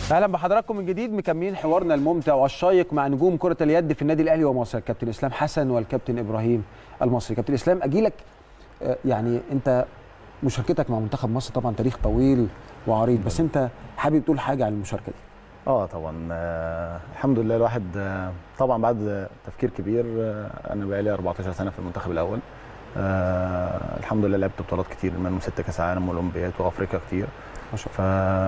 اهلا بحضراتكم من جديد مكملين حوارنا الممتع والشيق مع نجوم كره اليد في النادي الاهلي ومصر الكابتن اسلام حسن والكابتن ابراهيم المصري كابتن اسلام اجي لك آه، يعني انت مشاركتك مع منتخب مصر طبعا تاريخ طويل وعريض بس انت حابب تقول حاجه عن المشاركه دي اه طبعا آه الحمد لله الواحد آه طبعا بعد تفكير كبير آه انا بقالي 14 سنه في المنتخب الاول آه الحمد لله لعبت بطولات كتير منهم ست كاس عالم واولمبياد وافريقيا كتير ما شاء ف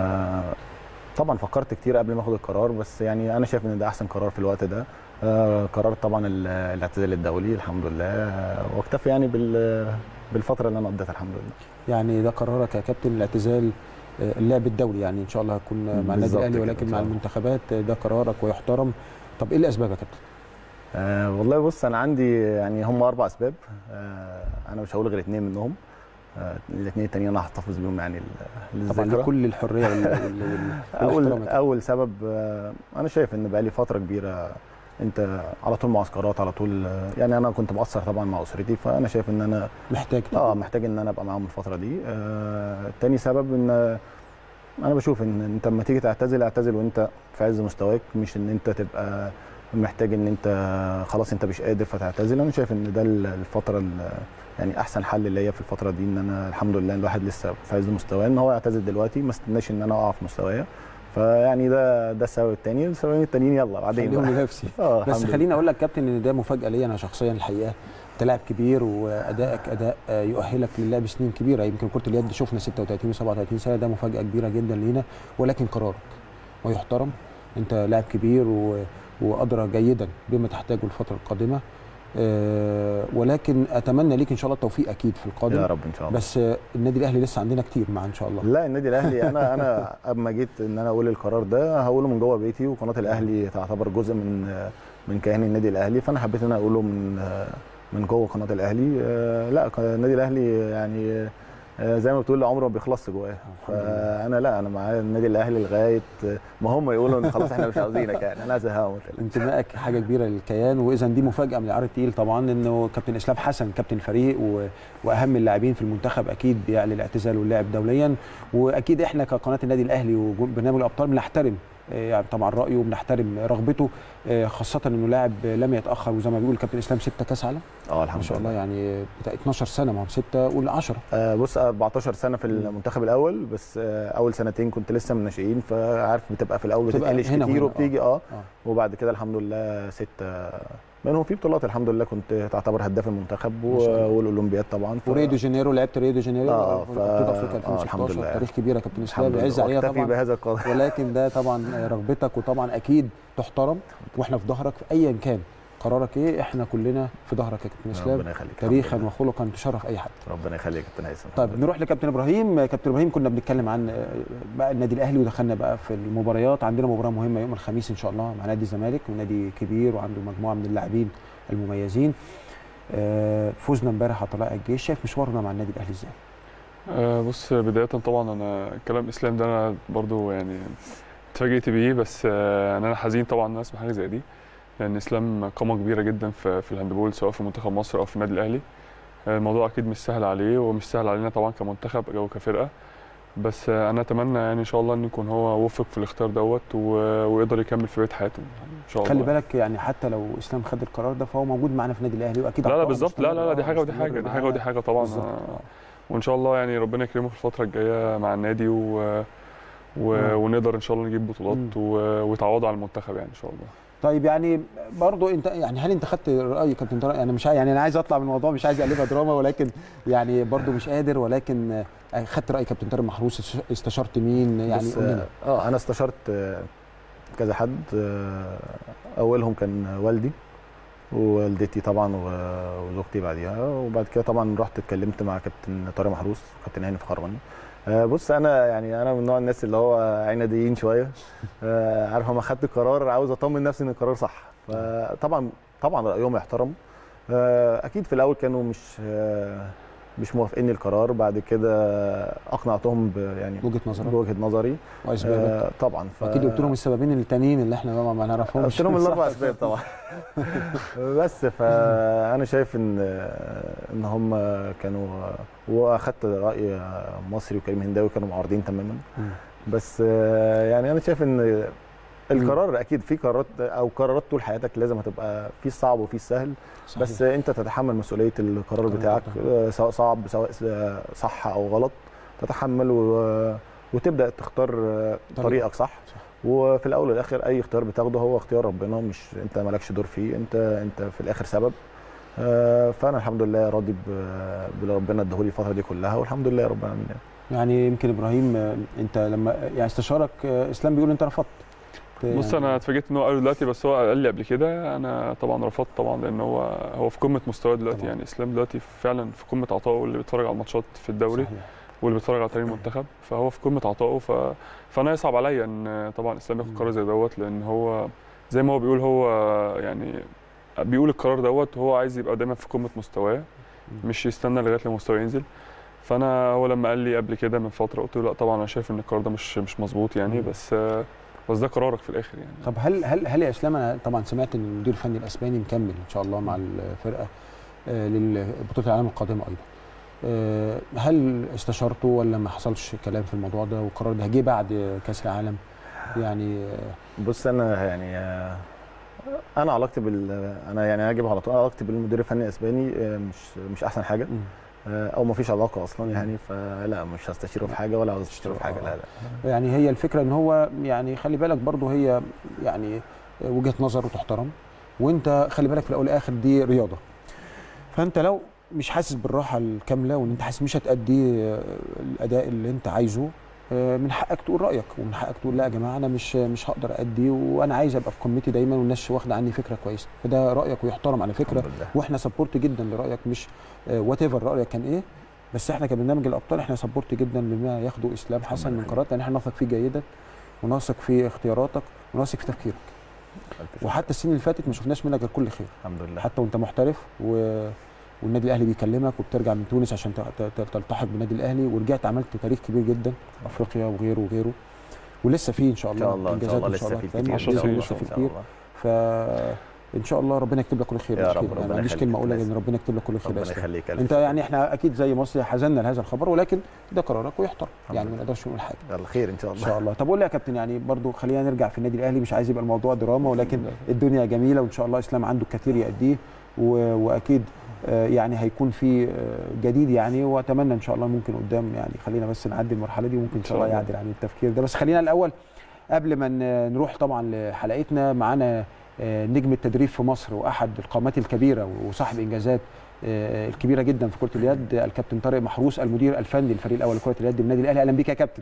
طبعا فكرت كتير قبل ما اخد القرار بس يعني انا شايف ان ده احسن قرار في الوقت ده آه قررت طبعا ال- الاعتزال الدولي الحمد لله آه واكتفي يعني بال بالفتره اللي انا قضيتها الحمد لله يعني ده قرارك يا كابتن الاعتزال آه، اللعب الدولي يعني ان شاء الله هتكون مع النادي بالظبط الاهلي كده، ولكن إن مع شاء الله. المنتخبات آه، ده قرارك ويحترم طب ايه الاسباب يا كابتن أه والله بص انا عندي يعني هم اربع اسباب أه انا مش هقول غير اثنين منهم أه الاثنين التانيين انا هحتفظ بيهم يعني ال- طبعا للذكرى. لكل الحريه وال- وال- وال- والاحترام اول يا كابتن. اول سبب أه انا شايف ان بقالي فتره كبيره انت على طول معسكرات على طول آه، يعني انا كنت مقصر طبعا مع اسرتي فانا شايف ان انا محتاج اه محتاج ان انا ابقى معاهم الفتره دي آه تاني سبب ان آه، انا بشوف ان انت لما تيجي تعتزل اعتزل وانت في عز مستواك مش ان انت تبقى محتاج ان انت خلاص انت مش قادر فتعتزل انا شايف ان ده ال- الفتره ال- يعني احسن حل ليا في الفتره دي ان انا الحمد لله الواحد لسه في عز مستواه ان هو يعتزل دلوقتي ما استناش ان انا اقع في مستوايا فيعني ده ده السبب الثاني السببين التانيين يلا بعدين خليهم بقى. لنفسي اه بس الحمد لله. خليني اقول لك كابتن ان ده مفاجاه ليا انا شخصيا الحقيقه انت لاعب كبير وادائك اداء آه، يؤهلك للعب سنين كبيره يمكن كره اليد شفنا 36 و37 سنه ده مفاجاه كبيره جدا لينا ولكن قرارك ويحترم انت لاعب كبير و... وادرى جيدا بما تحتاجه الفتره القادمه آه، ولكن اتمنى ليك ان شاء الله التوفيق اكيد في القادم يا رب ان شاء الله بس آه، النادي الاهلي لسه عندنا كتير مع ان شاء الله لا النادي الاهلي انا انا اما جيت ان انا اقول القرار ده هقوله من جوه بيتي وقناه الاهلي تعتبر جزء من من كيان النادي الاهلي فانا حبيت ان انا اقوله من من جوه قناه الاهلي آه، لا النادي الاهلي يعني آه، زي ما بتقول عمره ما بيخلص جواه الحمد لله. فانا لا انا معايا النادي الاهلي لغايه ما هم يقولوا ان خلاص احنا مش عاوزينك يعني انا زهقان انتمائك حاجه كبيره للكيان واذا دي مفاجاه من العار التقيل طبعا انه كابتن اسلام حسن كابتن الفريق و... واهم اللاعبين في المنتخب اكيد بيعلي الاعتزال واللعب دوليا واكيد احنا كقناه النادي الاهلي وبرنامج الابطال بنحترم آه، يعني طبعا رايه وبنحترم رغبته آه، خاصه انه لاعب لم يتاخر وزي ما بيقول كابتن اسلام ستة كاس عالم اه ما الحمد شاء الله لله يعني بتاع 12 سنه ما هم سته قول 10 آه، بص 14 سنه في المنتخب الاول بس آه، اول سنتين كنت لسه من الناشئين فعارف بتبقى في الاول بتبقى بتتقلش هنا كتير وهنا، وبتيجي اه اه وبعد كده الحمد لله ستة منهم في بطولات الحمد لله كنت تعتبر هداف المنتخب ما شاء الله. و- والاولمبياد طبعا ف- وريو دي جانيرو لعبت ريو دي جانيرو آه، في ف- بطوله افريقيا آه، الحمد 2016 لله. تاريخ كبير يا كابتن اسلام الحمد يعز لله عليها واكتفي طبعا بهذا القدر ولكن ده طبعا رغبتك وطبعا اكيد تحترم واحنا في ظهرك ايا كان قرارك ايه احنا كلنا في ظهرك يا كابتن اسلام ربنا يخليك تاريخا الحمد وخلقا تشرف اي حد لله. ربنا يخليك يا كابتن هيثم طيب نروح لكابتن ابراهيم كابتن ابراهيم كنا بنتكلم عن آه، بقى النادي الاهلي ودخلنا بقى في المباريات عندنا مباراه مهمه يوم الخميس ان شاء الله مع نادي الزمالك ونادي كبير وعنده مجموعه من اللاعبين المميزين آه، فوزنا امبارح على طلائع الجيش شايف مشوارنا مع النادي الاهلي ازاي أه بص بداية طبعا أنا كلام إسلام ده أنا برضو يعني اتفاجئت بيه بس أه يعني أنا حزين طبعا إن أسمع حاجة زي دي لأن إسلام قامة كبيرة جدا في, في الهاندبول سواء في منتخب مصر أو في النادي الأهلي أه الموضوع أكيد مش سهل عليه ومش سهل علينا طبعا كمنتخب أو كفرقة بس أه أنا أتمنى يعني إن شاء الله إن يكون هو وفق في الاختيار دوت و- ويقدر يكمل في بقية حياته يعني إن شاء الله خلي بالك يعني حتى لو اسلام خد القرار ده فهو موجود معانا في النادي الاهلي واكيد لا لا عطاء بالظبط لا لا لا دي مستمر، حاجة ودي مستمر حاجة دي حاجة معانا. ودي حاجة طبعا بالظبط، آه. آه. وان شاء الله يعني ربنا يكرمه في الفتره الجايه مع النادي و... و... آه. ونقدر ان شاء الله نجيب بطولات مم. و... وتعوضوا على المنتخب يعني ان شاء الله طيب يعني برضو انت يعني هل انت خدت راي كابتن طارق يعني مش عاي- يعني انا عايز اطلع من الموضوع مش عايز اقلبها دراما ولكن يعني برضو مش قادر ولكن آه، خدت راي كابتن طارق محروس است- استشرت مين يعني بس قول لنا. اه انا استشرت آه، كذا حد آه، اولهم كان والدي ووالدتي طبعا و- وزوجتي بعديها وبعد كده طبعا رحت اتكلمت مع كابتن طارق محروس وكابتن هاني فخراني آه، بص انا يعني انا من نوع الناس اللي هو عناديين شويه آه، عارف لما خدت قرار عاوز اطمن نفسي ان القرار صح فطبعا طبعا رايهم يحترم آه، اكيد في الاول كانوا مش آه، مش موافقين القرار بعد كده اقنعتهم ب يعني وجهه نظرك بوجهه نظري واسبابك آه طبعا ف... واكيد قلت لهم السببين التانيين اللي احنا ما- ما نعرفهمش قلت لهم الاربع صح؟ اسباب طبعا بس فانا شايف ان ان هم كانوا واخدت راي مصري وكريم هنداوي كانوا معارضين تماما مم. بس آه، يعني انا شايف ان القرار اكيد في قرارات او قرارات طول حياتك لازم هتبقى في الصعب وفي السهل صحيح. بس انت تتحمل مسؤوليه القرار طبعاً. بتاعك آه، سواء صعب سواء آه، صح او غلط تتحمل و... وتبدا تختار آه، طريقة. طريقك صح صح. وفي الاول والاخر اي اختيار بتاخده هو اختيار ربنا مش انت مالكش دور فيه انت انت في الاخر سبب آه، فانا الحمد لله راضي ب- باللي ربنا اداهولي الفتره دي كلها والحمد لله رب العالمين يعني يمكن ابراهيم آه، انت لما يعني استشارك آه، اسلام بيقول انت رفضت بص يعني انا اتفاجئت ان هو قاله دلوقتي بس هو قال لي قبل كده انا طبعا رفضت طبعا لان هو هو في قمه مستواه دلوقتي طبعاً. يعني اسلام دلوقتي فعلا في قمه عطائه اللي بيتفرج على الماتشات في الدوري صحيح. واللي بيتفرج على تاريخ المنتخب فهو في قمه عطائه ف... فانا يصعب عليا ان طبعا اسلام ياخد مم. قرار زي دوت لان هو زي ما هو بيقول هو يعني بيقول القرار دوت وهو عايز يبقى دايما في قمه مستواه مش يستنى لغايه لما مستواه ينزل فانا هو لما قال لي قبل كده من فتره قلت له لا طبعا انا شايف ان القرار ده مش مش مظبوط يعني مم. بس بس ده قرارك في الاخر يعني طب هل هل هل يا اسلام انا طبعا سمعت ان المدير الفني الاسباني مكمل ان شاء الله مع الفرقه آه، للبطوله العالم القادمه ايضا آه، هل استشرته ولا ما حصلش كلام في الموضوع ده والقرار ده جه بعد كاس العالم يعني آه، بص انا يعني آه، انا علاقتي بال انا يعني هجيبها على طول علاقتي بالمدير الفني الاسباني آه، مش مش احسن حاجه مم. آه، او ما فيش علاقه اصلا يعني فلا مش هستشيره في حاجه ولا عاوز استشيره في حاجه لا لا يعني هي الفكره ان هو يعني خلي بالك برضه هي يعني وجهه نظر وتحترم وانت خلي بالك في الاول والاخر دي رياضه فانت لو مش حاسس بالراحه الكامله وان انت حاسس مش هتأدي آه، الاداء اللي انت عايزه آه، من حقك تقول رايك ومن حقك تقول لا يا جماعه انا مش مش هقدر ادي وانا عايز ابقى في قمتي دايما والناس واخده عني فكره كويسه فده رايك ويحترم على فكره الحمد لله واحنا سبورت جدا لرايك مش وات ايفر رايك كان ايه بس احنا كبرنامج الابطال احنا سبورت جدا لما ياخده اسلام حسن من قرارات لان احنا نثق فيه جيدا ونثق في اختياراتك ونثق في تفكيرك ألف شكر. وحتى السنين اللي فاتت ما شفناش منك غير كل خير الحمد لله حتى وانت محترف و... والنادي الاهلي بيكلمك وبترجع من تونس عشان ت- ت- تلتحق بالنادي الاهلي ورجعت عملت تاريخ كبير جدا افريقيا وغيره وغيره ولسه فيه ان شاء ان الله شاء الله ان شاء إنجازات الله لسه في هتتعمل. كتير عشان إن شاء في- الله، لسه في إن شاء كتير الله. فان شاء الله ربنا يكتب لك كل خير يا مش رب، كده. ربنا انا ما عنديش يخليك. كلمه اقولها لازم. ان ربنا يكتب لك كل خير يا ربنا اسلام يخليك ألف انت شكر. يعني احنا اكيد زي مصر حزنا لهذا الخبر ولكن ده قرارك ويحترم الحمد يعني ما لله. نقدرش نقول حاجه يلا خير ان شاء ان الله شاء الله طب قول لي يا كابتن يعني برضو خلينا نرجع في النادي الاهلي مش عايز يبقى الموضوع دراما ولكن الدنيا جميله وان شاء الله اسلام عنده كثير يأديه و- واكيد آه، يعني هيكون في آه، جديد يعني واتمنى ان شاء الله ممكن قدام يعني خلينا بس نعدي المرحله دي وممكن ان شاء الله يعدل عن التفكير ده بس خلينا الاول قبل ما ن- نروح طبعا لحلقتنا معانا آه، نجم التدريب في مصر واحد القامات الكبيره وصاحب انجازات آه، الكبيره جدا في كره اليد الكابتن طارق محروس المدير الفني للفريق الاول لكره اليد بالنادي الاهلي اهلا بيك يا كابتن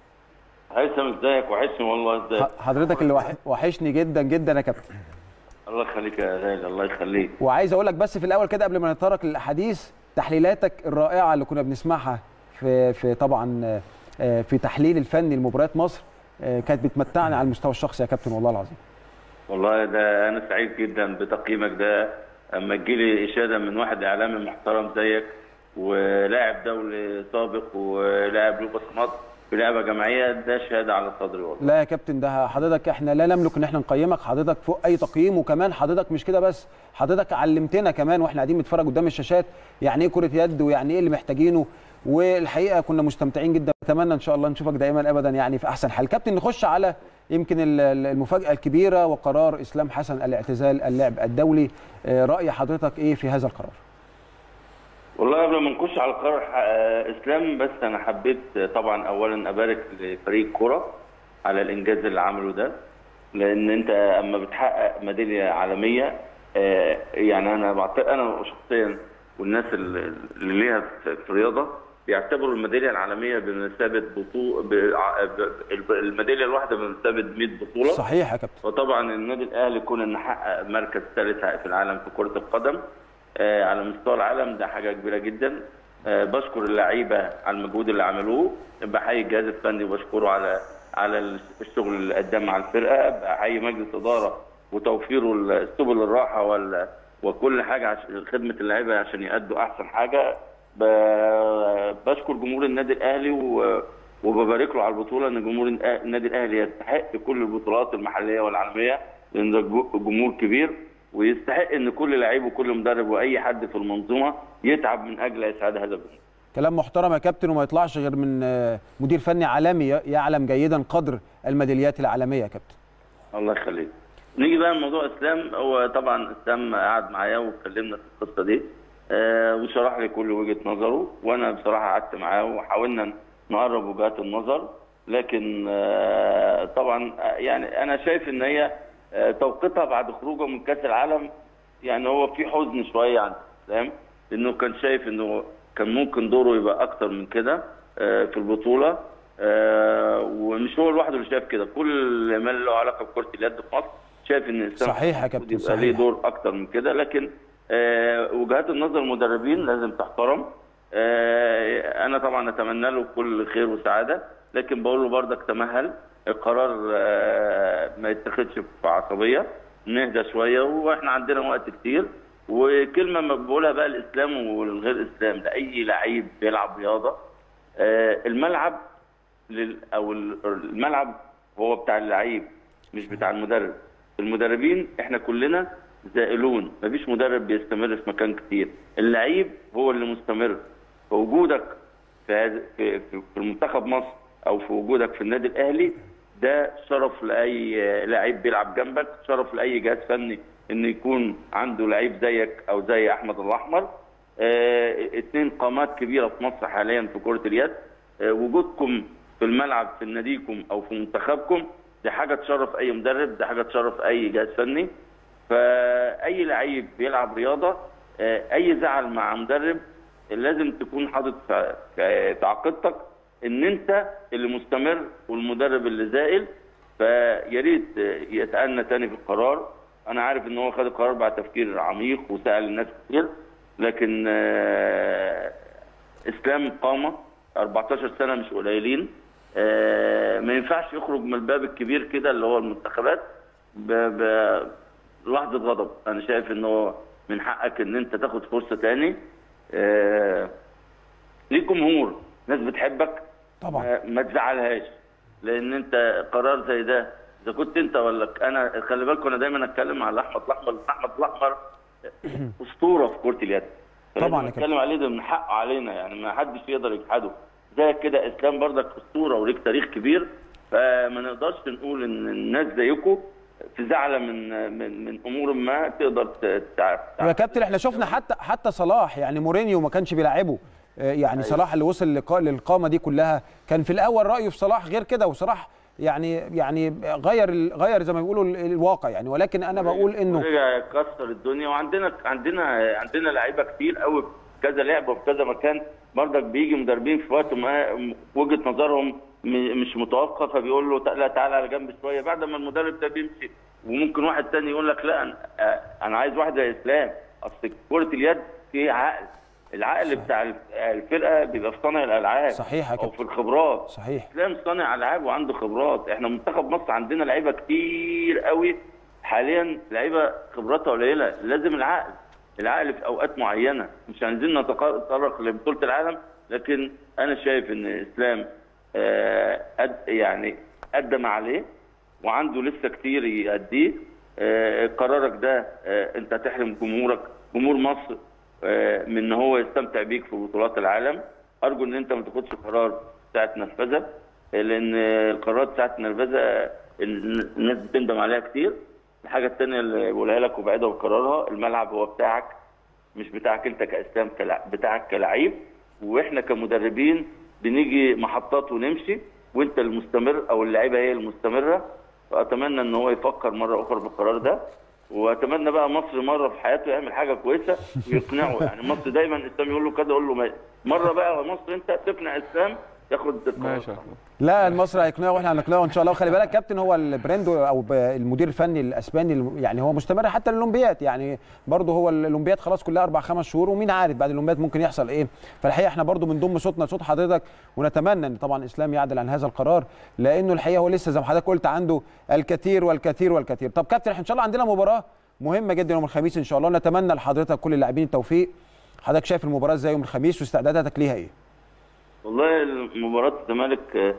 هيثم ازيك وحشني والله ازيك ح- حضرتك اللي وح- وحشني جدا جدا يا كابتن الله يخليك يا غالي الله يخليك وعايز اقول لك بس في الاول كده قبل ما نتطرق للاحاديث تحليلاتك الرائعه اللي كنا بنسمعها في في طبعا آه، في تحليل الفني لمباريات مصر آه، كانت بتمتعني على المستوى الشخصي يا كابتن والله العظيم والله ده انا سعيد جدا بتقييمك ده اما تجيلي اشاده من واحد اعلامي محترم زيك ولاعب دولي سابق ولاعب له بصمات في لعبه جماعيه ده شهاده على صدري والله لا يا كابتن ده حضرتك احنا لا نملك ان احنا نقيمك حضرتك فوق اي تقييم وكمان حضرتك مش كده بس حضرتك علمتنا كمان واحنا قاعدين بنتفرج قدام الشاشات يعني ايه كره يد ويعني ايه اللي محتاجينه والحقيقه كنا مستمتعين جدا اتمنى ان شاء الله نشوفك دائما ابدا يعني في احسن حال كابتن نخش على يمكن ال- ال- المفاجاه الكبيره وقرار اسلام حسن الاعتزال اللعب الدولي آه، راي حضرتك ايه في هذا القرار والله قبل ما نخش على قرار ح- آه، اسلام بس انا حبيت آه، طبعا اولا ابارك لفريق الكوره على الانجاز اللي عمله ده لان انت اما بتحقق ميداليه عالميه آه، يعني انا بعت- انا شخصيا والناس اللي اللي ليها في في الرياضه بيعتبروا الميداليه العالميه بمثابه بطوله الميداليه الواحده بمثابه 100 بطوله صحيح يا كابتن وطبعا النادي الاهلي كون ان حقق مركز ثالث في العالم في كره القدم آه، على مستوى العالم ده حاجه كبيره جدا آه، بشكر اللعيبه على المجهود اللي عملوه بحيي الجهاز الفني وبشكره على على الشغل اللي قدم مع الفرقه بحيي مجلس اداره وتوفيره سبل الراحه وال وكل حاجه عشان خدمه اللعيبه عشان يأدوا احسن حاجه ب- بشكر جمهور النادي الاهلي و وببارك له على البطوله ان جمهور النادي الاهلي يستحق كل البطولات المحليه والعالميه لان ده جو- جمهور كبير ويستحق ان كل لعيب وكل مدرب واي حد في المنظومه يتعب من اجل اسعاد هذا الجمهور. كلام محترم يا كابتن وما يطلعش غير من آه، مدير فني عالمي ي- يعلم جيدا قدر الميداليات العالميه يا كابتن الله يخليك نيجي بقى لموضوع اسلام هو طبعا اسلام قعد معايا واتكلمنا في القصه دي آه وشرح لي كل وجهه نظره وانا بصراحه قعدت معاه وحاولنا نقرب وجهات النظر لكن آه طبعا آه، يعني انا شايف ان هي آه توقيتها بعد خروجه من كاس العالم يعني هو في حزن شويه عن اسلام لانه كان شايف انه كان ممكن دوره يبقى اكتر من كده آه، في البطوله آه، ومش هو لوحده اللي شايف كده كل من له علاقه بكره اليد في مصر شايف ان اسلام صحيح يا المفروض كابتن، يبقى ليه صحيح. دور اكتر من كده لكن آه، وجهات النظر المدربين لازم تحترم آه، انا طبعا اتمنى له كل خير وسعاده لكن بقول له برضك تمهل القرار آه، ما يتخذش في عصبيه نهدى شويه واحنا عندنا وقت كتير وكلمه ما بقولها بقى الاسلام والغير اسلام لاي لعيب بيلعب رياضه آه، الملعب لل او ال- الملعب هو بتاع اللعيب مش بتاع المدرب المدربين احنا كلنا زائلون مفيش مدرب بيستمر في مكان كتير اللعيب هو اللي مستمر فوجودك في هذا- في في في المنتخب مصر او في وجودك في النادي الاهلي ده شرف لاي آه، لعيب بيلعب جنبك شرف لاي جهاز فني ان يكون عنده لعيب زيك او زي احمد الاحمر آه، اتنين قامات كبيره في مصر حاليا في كره اليد آه، وجودكم في الملعب في ناديكم او في منتخبكم دي حاجه تشرف اي مدرب دي حاجه تشرف اي جهاز فني فاي لعيب بيلعب رياضه آه، اي زعل مع مدرب لازم تكون حاطط في- في في عقيدتك ان انت اللي مستمر والمدرب اللي زائل فيا ريت آه، يتأنى تاني في القرار انا عارف ان هو خد القرار بعد تفكير عميق وسأل الناس كتير لكن آه، اسلام قامه 14 سنه مش قليلين آه، ما ينفعش يخرج من الباب الكبير كده اللي هو المنتخبات ب... ب... لحظه غضب انا شايف ان هو من حقك ان انت تاخد فرصه تاني آه، ليك جمهور ناس بتحبك طبعا ما- ما تزعلهاش لان انت قرار زي ده اذا كنت انت ولا انا خلي بالكم انا دايما اتكلم على احمد الاحمر لأن احمد الاحمر اسطوره في كره اليد طبعاً طبعا يا كابتن. نتكلم عليه ده من حقه علينا يعني ما حدش يقدر يجحده زي كده اسلام برضك اسطوره وليك تاريخ كبير فما نقدرش نقول ان الناس زيكم في زعله من من من امور ما تقدر ت- تع- يا كابتن احنا شفنا حتى حتى صلاح يعني مورينيو ما كانش بيلعبه آه، يعني صلاح اللي وصل للقا- للقامه دي كلها كان في الاول رايه في صلاح غير كده وصلاح يعني يعني غير ال- غير زي ما بيقولوا ال- الواقع يعني ولكن انا بقول انه رجع يكسر الدنيا وعندنا عندنا عندنا لعيبه كتير قوي في كذا لعبه وفي كذا مكان برضك بيجي مدربين في وقت ما وجهه نظرهم م- مش متوافقه فبيقول له لا تعالى على جنب شويه بعد ما المدرب ده بيمشي وممكن واحد تاني يقول لك لا انا انا عايز واحد زي اسلام اصل كره اليد فيه عقل العقل بتاع الفرقه بيبقى في صانع الالعاب صحيح يا او كابتن. في الخبرات صحيح اسلام صانع العاب وعنده خبرات احنا منتخب مصر عندنا لعيبه كتير قوي حاليا لعيبه خبراتها قليله لازم العقل العقل في اوقات معينه مش عايزين نتطرق لبطوله العالم لكن انا شايف ان اسلام آه، قد يعني قدم ما عليه وعنده لسه كتير يأديه آه، قرارك ده آه، انت هتحرم جمهورك جمهور مصر آه، من ان هو يستمتع بيك في بطولات العالم ارجو ان انت ما تاخدش قرار ساعه نرفزه آه، لان آه، القرارات ساعه نرفزه آه، الناس بتندم عليها كتير الحاجه الثانيه اللي بقولها لك وبعيدها بكررها الملعب هو بتاعك مش بتاعك انت كاسلام كلع... بتاعك كلعيب واحنا كمدربين بنيجي محطات ونمشي وانت المستمر او اللعيبه هي المستمره فاتمنى ان هو يفكر مره اخرى بالقرار ده واتمنى بقى مصر مره في حياته يعمل حاجه كويسه ويقنعه يعني مصر دايما اسلام يقول له كده يقول له ما مره بقى مصر انت تقنع اسلام ياخد القرار ماشي يا أحمد. لا المصري هيقنعه واحنا هنقنعه ان شاء الله وخلي بالك كابتن هو البراند او ب- المدير الفني الاسباني الم- يعني هو مستمر حتى الاولمبياد يعني برضه هو الاولمبياد خلاص كلها اربع خمس شهور ومين عارف بعد الاولمبياد ممكن يحصل ايه فالحقيقه احنا برضه بنضم صوتنا لصوت حضرتك ونتمنى ان طبعا اسلام يعدل عن هذا القرار لانه الحقيقه هو لسه زي ما حضرتك قلت عنده الكثير والكثير والكثير طب كابتن احنا ان شاء الله عندنا مباراه مهمه جدا يوم الخميس ان شاء الله نتمنى لحضرتك كل اللاعبين التوفيق حضرتك شايف المباراه ازاي يوم الخميس واستعداداتك ليها ايه والله مباراة الزمالك آه،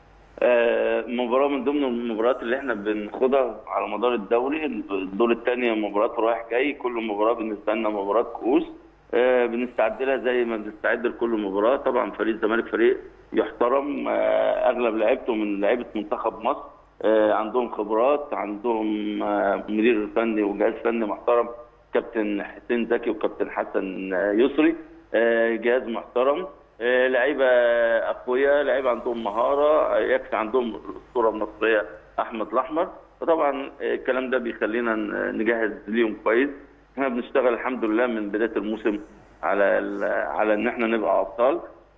آه، مباراة من ضمن المباريات اللي احنا بناخدها على مدار الدوري الدور الثاني مباراة رايح جاي كل مباراة بالنسبة لنا مباراة كؤوس آه، بنستعد لها زي ما بنستعد لكل مباراه طبعا فريق الزمالك فريق يحترم آه، اغلب لعيبته من لعيبه منتخب مصر آه، عندهم خبرات عندهم آه، مدير فني وجهاز فني محترم كابتن حسين زكي وكابتن حسن آه، يسري آه، جهاز محترم آه، لعيبه اقوياء لعيبه عندهم مهاره آه، يكفي عندهم الاسطوره المصريه احمد الاحمر فطبعا آه، الكلام ده بيخلينا ن- نجهز ليهم كويس احنا بنشتغل الحمد لله من بدايه الموسم على ال- على ان احنا نبقى ابطال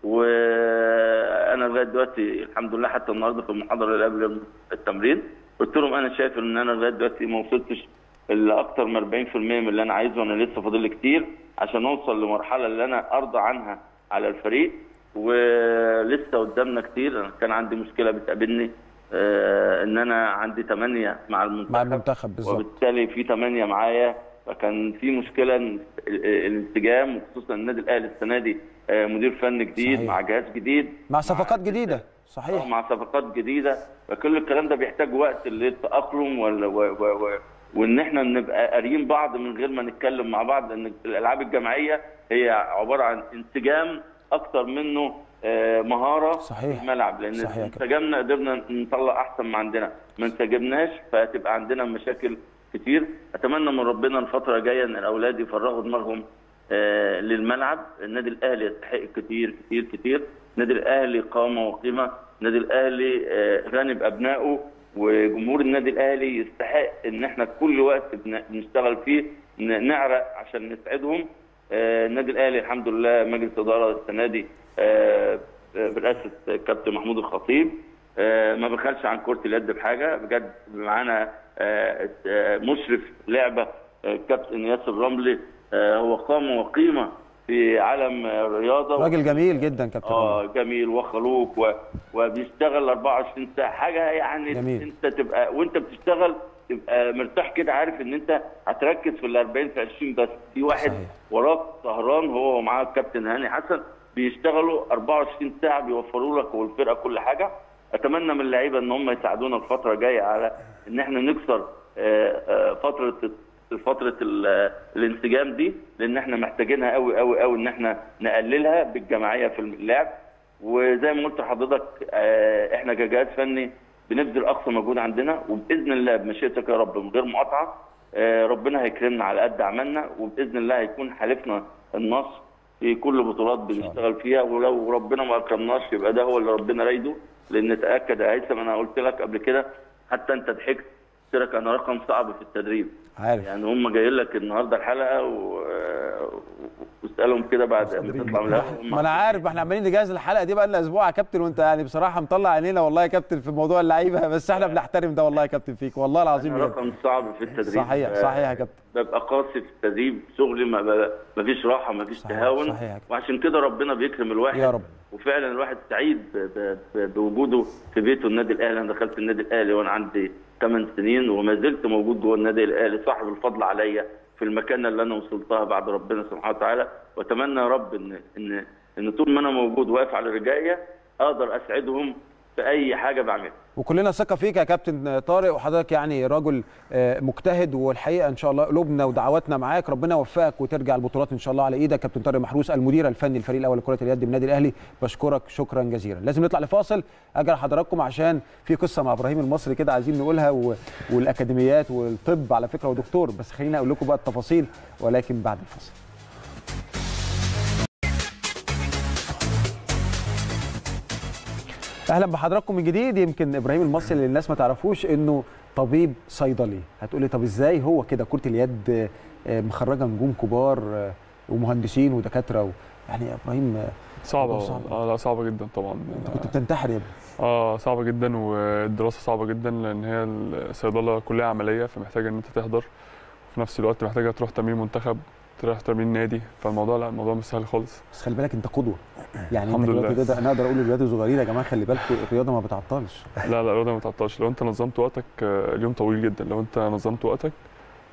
وانا لغايه دلوقتي الحمد لله حتى النهارده في المحاضره اللي قبل التمرين قلت لهم انا شايف ان انا لغايه دلوقتي ما وصلتش لاكثر من 40% من اللي انا عايزه وانا لسه فاضل لي كتير عشان اوصل لمرحله اللي انا ارضى عنها على الفريق ولسه قدامنا كتير أنا كان عندي مشكله بتقابلني آه، ان انا عندي 8 مع المنتخب مع المنتخب بالظبط وبالتالي في ثمانية معايا فكان في مشكله إن ال- الانسجام وخصوصا النادي الاهلي السنه دي آه، مدير فني جديد صحيح. مع جهاز جديد مع صفقات جديده آه، صحيح مع صفقات جديده فكل الكلام ده بيحتاج وقت للتاقلم وال- و... و... و... وان احنا نبقى قاريين بعض من غير ما نتكلم مع بعض لان الالعاب الجماعيه هي عباره عن انسجام اكتر منه آه، مهاره صحيح. في الملعب لان صحيح كده. انسجمنا قدرنا نطلع احسن ما عندنا ما انسجمناش فهتبقى عندنا مشاكل كتير اتمنى من ربنا الفتره الجايه ان الاولاد يفرغوا دماغهم آه، للملعب النادي الاهلي يستحق كتير كتير كتير النادي الاهلي قامه وقيمه النادي الاهلي آه، غني بابنائه وجمهور النادي الاهلي يستحق ان احنا كل وقت بن- بنشتغل فيه ن- نعرق عشان نسعدهم آه، النادي الاهلي الحمد لله مجلس اداره السنه دي آه، برئاسه كابتن محمود الخطيب آه، ما بخلش عن كره اليد بحاجه بجد معانا آه، آه، مشرف لعبه آه، كابتن ياسر رملي آه، هو قامه وقيمه في عالم آه، الرياضه راجل جميل جدا كابتن عمر. اه جميل وخلوق و... وبيشتغل 24 ساعه حاجه يعني جميل. انت تبقى وانت بتشتغل تبقى مرتاح كده عارف ان انت هتركز في ال 40 في 20 بس في واحد صحيح. وراك سهران هو ومعاه الكابتن هاني حسن بيشتغلوا 24 ساعه بيوفروا لك والفرقه كل حاجه اتمنى من اللعيبه ان هم يساعدونا الفتره الجايه على ان احنا نكسر آه، آه، فتره فتره ال- الانسجام دي لان احنا محتاجينها قوي قوي قوي ان احنا نقللها بالجماعيه في اللعب وزي ما قلت لحضرتك آه، احنا كجهاز فني بنبذل اقصى مجهود عندنا وباذن الله بمشيئتك يا رب من غير مقاطعه آه، ربنا هيكرمنا على قد عملنا وباذن الله هيكون حالفنا النصر في كل بطولات بنشتغل فيها ولو ربنا ما اكرمناش يبقى ده هو اللي ربنا رايده لان تاكد يا هيثم انا قلت لك قبل كده حتى انت ضحكت قلت لك انا رقم صعب في التدريب عارف يعني هم جايين لك النهارده الحلقه و... واسالهم كده بعد ما تطلع من القهوة. ما انا عارف ما احنا عمالين نجهز الحلقه دي بقى لنا اسبوع يا كابتن وانت يعني بصراحه مطلع عينينا والله يا كابتن في موضوع اللعيبه بس احنا بنحترم ده والله يا كابتن فيك والله العظيم أنا بجد رقم صعب في التدريب صحيح صحيح يا كابتن ببقى قاسي في التدريب شغلي ما, ب... ما فيش راحه ما فيش صحيح، تهاون صحيح يا كابتن. وعشان كده ربنا بيكرم الواحد يا رب. وفعلا الواحد سعيد ب... ب... ب... بوجوده في بيته النادي الاهلي انا دخلت النادي الاهلي وانا عندي 8 سنين وما زلت موجود جوه النادي الاهلي صاحب الفضل عليا في المكانه اللي انا وصلتها بعد ربنا سبحانه وتعالى واتمنى يا رب ان ان ان طول ما انا موجود واقف على رجليا اقدر اسعدهم في اي حاجه بعملها وكلنا ثقه فيك يا كابتن طارق وحضرتك يعني رجل آه، مجتهد والحقيقه ان شاء الله قلوبنا ودعواتنا معاك ربنا يوفقك وترجع البطولات ان شاء الله على ايدك كابتن طارق محروس المدير الفني الفريق الاول لكره اليد بالنادي الاهلي بشكرك شكرا جزيلا لازم نطلع لفاصل اجل حضراتكم عشان في قصه مع ابراهيم المصري كده عايزين نقولها و... والاكاديميات والطب على فكره ودكتور بس خليني اقول لكم بقى التفاصيل ولكن بعد الفاصل اهلا بحضراتكم من جديد يمكن ابراهيم المصري اللي الناس ما تعرفوش انه طبيب صيدلي هتقولي طب ازاي هو كده كره اليد آه، مخرجه نجوم كبار آه، ومهندسين ودكاتره و... يعني يا ابراهيم آه، صعبة موضوع صعب. اه لا صعبة جدا طبعا انت كنت بتنتحر يا ابني اه صعبة جدا والدراسة صعبة جدا لأن هي الصيدلة كلية عملية فمحتاجة إن أنت تحضر وفي نفس الوقت محتاجة تروح تمرين منتخب تروح تمرين نادي فالموضوع لا الموضوع مش سهل خالص بس خلي بالك انت قدوه يعني الحمد انت لله. دلوقتي تقدر انا اقدر اقول للولاد الصغيرين يا جماعه خلي بالكم الرياضه ما بتعطلش لا لا الرياضة ما تعطلش لو أنت نظمت وقتك آه، اليوم طويل جدا لو أنت نظمت وقتك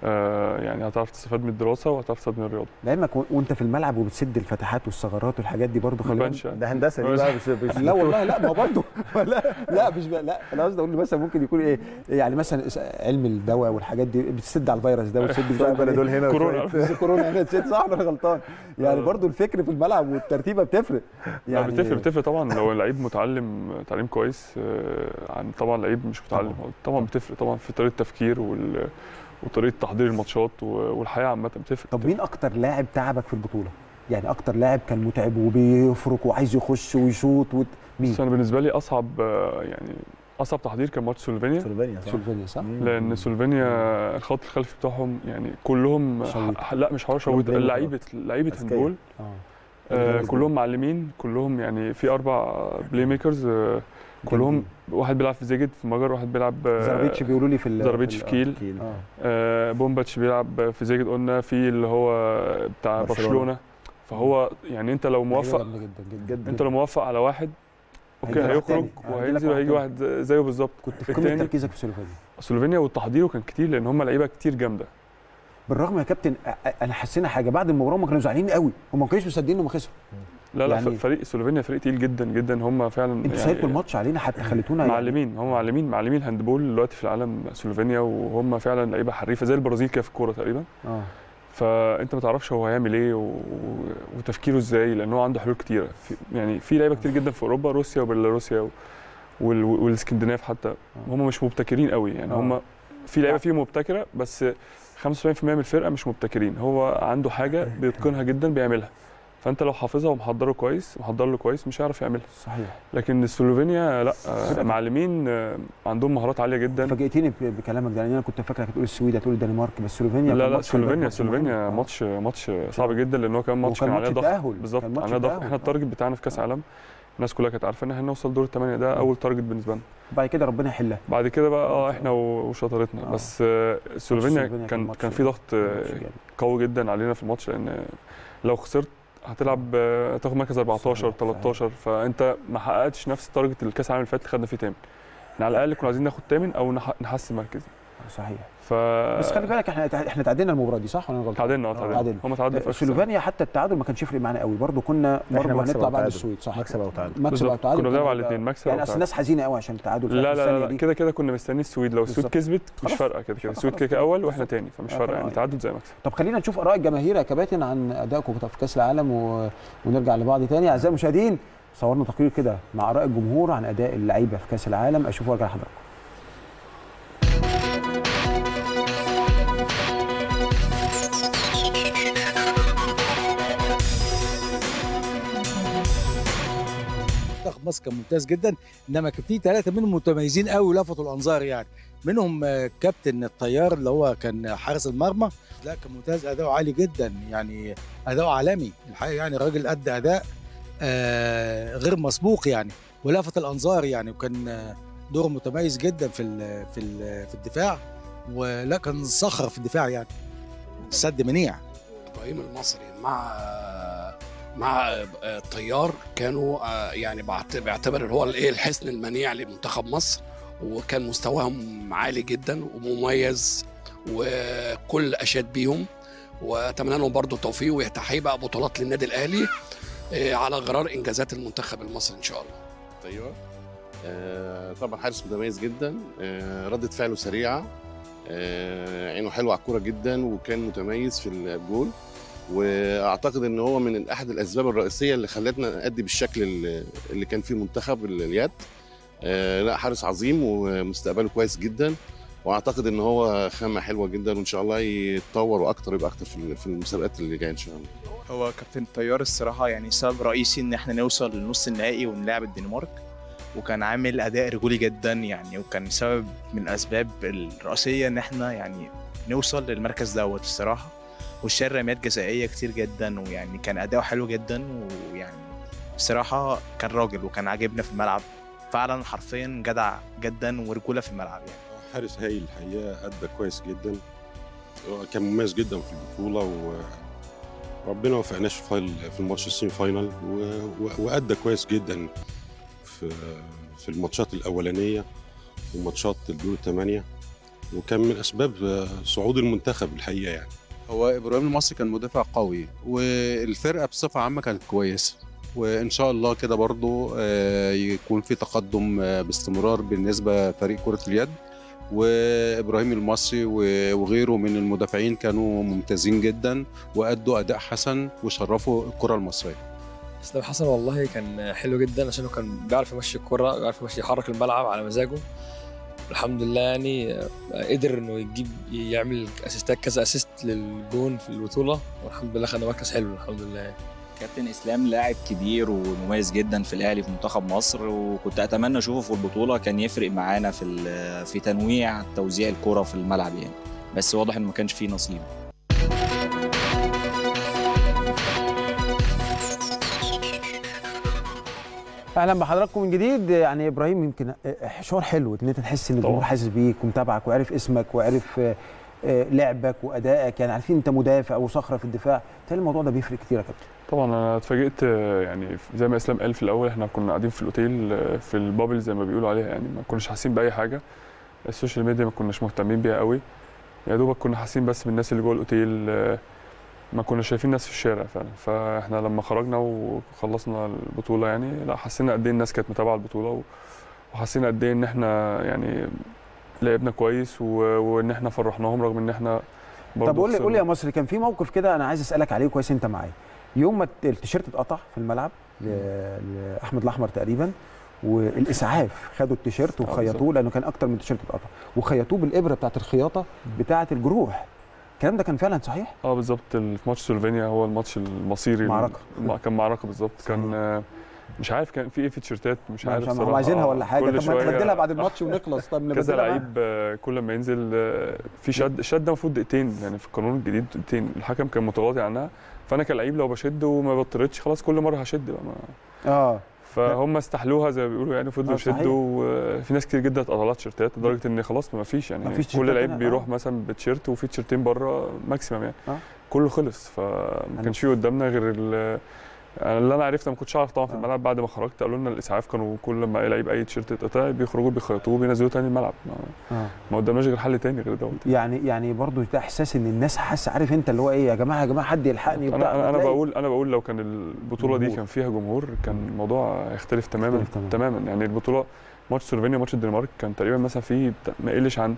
آه، يعني هتعرف تستفاد من الدراسه وهتعرف تستفاد من الرياضه لعلمك و- وانت في الملعب وبتسد الفتحات والثغرات والحاجات دي برضو ما خلي بالك بانش يعني. ده هندسه دي بقى مش مش لا والله لا ما هو برضه لا لا مش بقى لا انا قصدي اقول مثلا ممكن يكون ايه يعني مثلا اس- علم الدواء والحاجات دي بتسد على الفيروس ده وتسد مش عارف بقى دول هنا كورونا. وشوية- بس كورونا هنا تسد صح ولا انا غلطان يعني آه. برضه الفكر في الملعب والترتيبه بتفرق يعني يعني بتفرق بتفرق طبعا لو اللعيب متعلم تعليم كويس آه، عن طبعا لعيب مش متعلم طبعا بتفرق طبعا في طريقه التفكير وال وطريقه تحضير الماتشات و- والحياه عامه بتفرق طب مين اكتر لاعب تعبك في البطوله يعني اكتر لاعب كان متعب وبيفرك وعايز يخش ويشوط وت... مين بس انا بالنسبه لي اصعب آه، يعني اصعب تحضير كان ماتش سلوفينيا سلوفينيا صح سلوفينيا صح مم. لان سلوفينيا الخط الخلفي بتاعهم يعني كلهم شويط. ح- لا مش حوار شويت كلهم بيلعبوا لعيبه لعيبه أذكياء. هاندبول اه آه جامد. كلهم معلمين كلهم يعني في اربع بلاي ميكرز آه كلهم واحد بيلعب في زيجد في مجر واحد بيلعب آه، زربيتش بيقولوا لي في ال- زربيتش في في ال- كيل كيل. اه آه بومباتش بيلعب في زيجد قلنا في اللي هو بتاع برشلونة. برشلونه فهو يعني انت لو موفق جامدة جدا جدا جدا انت لو موفق على واحد اوكي هيجي واحد هيخرج تاني. هيجي لك وهينزل واحد وهيجي تاني. واحد زيه بالظبط كنت في قمه التاني تركيزك في سلوفينيا سلوفينيا وتحضيره كان كتير لان هم لعيبه كتير جامده بالرغم يا كابتن أ- أ- انا حسينا حاجه بعد المباراه هم كانوا زعلانين قوي هم ما كانوش مصدقين انهم خسروا لا لا يعني- فريق سلوفينيا فريق تقيل جدا جدا هم فعلا انتوا سايبوا الماتش علينا حتى خليتونا يعني- معلمين هم معلمين معلمين هاندبول دلوقتي في العالم سلوفينيا وهم فعلا لعيبه حريفه زي البرازيل كده في الكوره تقريبا اه فانت ما تعرفش هو هيعمل ايه و... وتفكيره ازاي لان هو عنده حلول كتيره في... يعني في لعيبه كتير جدا في اوروبا روسيا وبيلاروسيا و... وال... والاسكندناف حتى هم مش مبتكرين قوي يعني آه. هم في لعيبه فيهم مبتكره بس 75% من الفرقه مش مبتكرين هو عنده حاجه بيتقنها جدا بيعملها فانت لو حافظها ومحضره كويس محضر له كويس مش هيعرف يعملها صحيح لكن سلوفينيا لا آه، معلمين آه، عندهم مهارات عاليه جدا فاجئتني ب- بكلامك ده لان انا كنت فاكرك هتقول السويد هتقول الدنمارك بس سلوفينيا لا كان لا ماتش خلي بالك سلوفينيا ماتش سلوفينيا مهم. آه. ماتش ماتش صعب جدا لان هو كان ماتش وكان كان عليه ماتش ضغط تأهل. بالظبط كان ماتش علينا ضغط تأهل. احنا التارجت بتاعنا في كاس العالم الناس كلها كانت عارفه ان احنا نوصل دور الثمانيه ده اول تارجت بالنسبه لنا بعد كده ربنا يحلها بعد كده بقى اه احنا و- وشطارتنا آه. بس آه، سلوفينيا سلوفينيا كان كان ماتش- كان في ضغط آه، ماتش جامد. قوي جدا علينا في الماتش لان لو خسرت هتلعب آه، هتاخد مركز 14 صحيح، 13 فانت ما حققتش نفس التارجت الكاس العالم اللي فات اللي خدنا فيه تامن احنا على الاقل كنا عايزين ناخد تامن او نح- نحسن مركز صحيح ف بس خلي بالك احنا احنا تعادلنا المباراه دي صح ولا انا غلطان؟ تعادلنا اه آه، تعادلنا تعادلنا. هم تعادلوا في آخر سلوفينيا حتى التعادل ما كانش يفرق معانا قوي برضه كنا برضه مكسب هنطلع أو بعد تعادل. السويد صح مكسب او تعادل مكسب او بالظبط. تعادل كنا بنلعب كان على هيبقى- الاثنين مكسب يعني أو اصل تعادل. الناس حزينه قوي عشان التعادل في لا آخر لا الثانية لا دي. كده كده كنا مستنيين السويد لو السويد بالظبط. كسبت مش خلاص. فارقه كده كده خلاص، السويد كده كده خلاص. اول واحنا تاني فمش آه، فارقه طبعاً. يعني تعادل زي مكسب طب خلينا نشوف اراء الجماهير يا كباتن عن ادائكم في كاس العالم و... ونرجع لبعض تاني اعزائي المشاهدين صورنا تقرير كده مع اراء الجمهور عن اداء اللعيبه في كاس العالم اشوفه وارجع لحضراتكم منتخب مصر كان ممتاز جدا انما كان في ثلاثه منهم متميزين قوي ولفتوا الانظار يعني منهم آه، كابتن الطيار اللي هو كان حارس المرمى لا كان ممتاز اداؤه عالي جدا يعني اداؤه عالمي الحقيقه يعني الراجل ادى اداء آه، غير مسبوق يعني ولفت الانظار يعني وكان آه، دوره متميز جدا في ال في ال في الدفاع ولا كان صخر في الدفاع يعني سد منيع ابراهيم المصري مع مع الطيار كانوا آه، يعني بعت- بعتبر هو الايه الحصن المنيع لمنتخب مصر وكان مستواهم عالي جدا ومميز وكل اشاد بيهم واتمنى لهم برضه التوفيق ويتحقق بقى بطولات للنادي الاهلي آه، على غرار انجازات المنتخب المصري ان شاء الله طيب آه طبعا حارس متميز جدا آه ردة فعله سريعة آه عينه حلوة على الكورة جدا وكان متميز في الجول واعتقد ان هو من احد الاسباب الرئيسيه اللي خلتنا نأدي بالشكل اللي اللي كان فيه منتخب ال- اليد آه لا حارس عظيم ومستقبله كويس جدا واعتقد ان هو خامه حلوه جدا وان شاء الله يتطور واكتر يبقى اكتر في ال- في المسابقات اللي جايه ان شاء الله هو كابتن الطيار الصراحة يعني سبب رئيسي إن إحنا نوصل للنص النهائي ونلعب الدنمارك وكان عامل أداء رجولي جدا يعني وكان سبب من الأسباب الرئيسية إن إحنا يعني نوصل للمركز دوت الصراحة وشال رميات جزائية كتير جدا ويعني كان أداؤه حلو جدا ويعني الصراحة كان راجل وكان عاجبنا في الملعب فعلا حرفيا جدع جدا ورجولة في الملعب يعني حارس هايل الحقيقه ادى كويس جدا هو كان مميز جدا في البطوله وربنا ما وفقناش في فايل في الماتش السيمي فاينال و... و... وادى كويس جدا في في الماتشات الاولانيه وماتشات الدور الثمانيه وكان من اسباب آه، صعود المنتخب الحقيقه يعني هو ابراهيم المصري كان مدافع قوي والفرقه بصفه عامه كانت كويسه وان شاء الله كده برضو آه، يكون في تقدم آه، باستمرار بالنسبه لفريق كره اليد وابراهيم المصري و- وغيره من المدافعين كانوا ممتازين جدا وادوا اداء حسن وشرفوا الكره المصريه اسلام حسن والله كان حلو جدا عشان هو كان بيعرف يمشي الكرة بيعرف يمشي يحرك الملعب على مزاجه الحمد لله يعني آه، قدر انه يجيب يعمل اسيستات كذا اسيست للجون في البطولة والحمد لله خدنا مركز حلو الحمد لله يعني. كابتن اسلام لاعب كبير ومميز جدا في الاهلي في منتخب مصر وكنت اتمنى اشوفه في البطوله كان يفرق معانا في ال- في تنويع توزيع الكره في الملعب يعني بس واضح انه ما كانش فيه نصيب اهلا بحضراتكم من جديد يعني ابراهيم يمكن شعور حلو ان انت تحس ان الجمهور طبعا. حاسس بيك ومتابعك وعارف اسمك وعارف آه، آه، لعبك وادائك يعني عارفين انت مدافع وصخره في الدفاع بالتالي الموضوع ده بيفرق كتير يا كابتن طبعا انا اتفاجئت آه، يعني زي ما اسلام قال في الاول احنا كنا قاعدين في الاوتيل آه، في البابل زي ما بيقولوا عليها يعني ما كناش حاسين باي حاجه السوشيال ميديا ما كناش مهتمين بيها قوي يا دوبك كنا حاسين بس بالناس اللي جوه الاوتيل آه، ما كنا شايفين ناس في الشارع فعلا فاحنا لما خرجنا وخلصنا البطوله يعني لا حسينا قد ايه الناس كانت متابعه البطوله و- وحسينا قد ايه ان احنا يعني لعبنا كويس و... وان احنا فرحناهم رغم ان احنا برضه طب قول لي خسرنا. قول لي يا مصري كان في موقف كده انا عايز اسالك عليه كويس انت معايا يوم ما التيشيرت اتقطع في الملعب ل- لاحمد الاحمر تقريبا والاسعاف خدوا التيشيرت وخيطوه لانه كان اكتر من تيشيرت اتقطع وخيطوه بالابره بتاعت الخياطه بتاعت الجروح الكلام ده كان فعلا صحيح اه بالظبط ال- في ماتش سلوفينيا هو الماتش المصيري معركة. الم- كان معركه بالظبط كان آه، مش عارف كان في ايه في تيشيرتات مش عارف مش هم صراحة. عايزينها آه، ولا حاجه كل طب ما شوية نبدلها بعد الماتش ونخلص طب كذا نبدلها بعد- لعيب آه، كل ما ينزل آه، في شد الشد ده المفروض دقيقتين يعني في القانون الجديد دقيقتين الحكم كان متغاضي عنها فانا كلعيب لو بشد وما بطردش خلاص كل مره هشد بقى ما اه فهم استحلوها زي ما بيقولوا يعني فضلوا آه، صحيح. يشدوا وفي ناس كتير جدا اتقطعت تيشيرتات لدرجه ان خلاص ما فيش يعني مفيش كل تيشيرتات لعيب هنا، بيروح آه. مثلا بتيشيرت وفي تيشيرتين بره ماكسيمم يعني آه. كله خلص فما كانش في قدامنا غير ال- أنا اللي انا عرفت ما كنتش اعرف طبعا في الملعب بعد ما خرجت قالوا لنا الاسعاف كانوا كل ما اي لعيب اي تيشيرت اتقطع بيخرجوا بيخيطوه بينزلوه تاني الملعب ما, آه. ما قدامناش غير حل تاني غير دوت يعني يعني برضو ده احساس ان الناس حاسه عارف انت اللي هو ايه يا جماعه يا جماعه حد يلحقني وبتاع انا انا, أنا هتلاقي- بقول انا بقول لو كان البطوله دي جمهور. كان فيها جمهور كان الموضوع هيختلف تماما يختلف تماماً. تماما يعني البطوله ماتش سلوفينيا ماتش الدنمارك كان تقريبا مثلا فيه بتاع- ما يقلش عن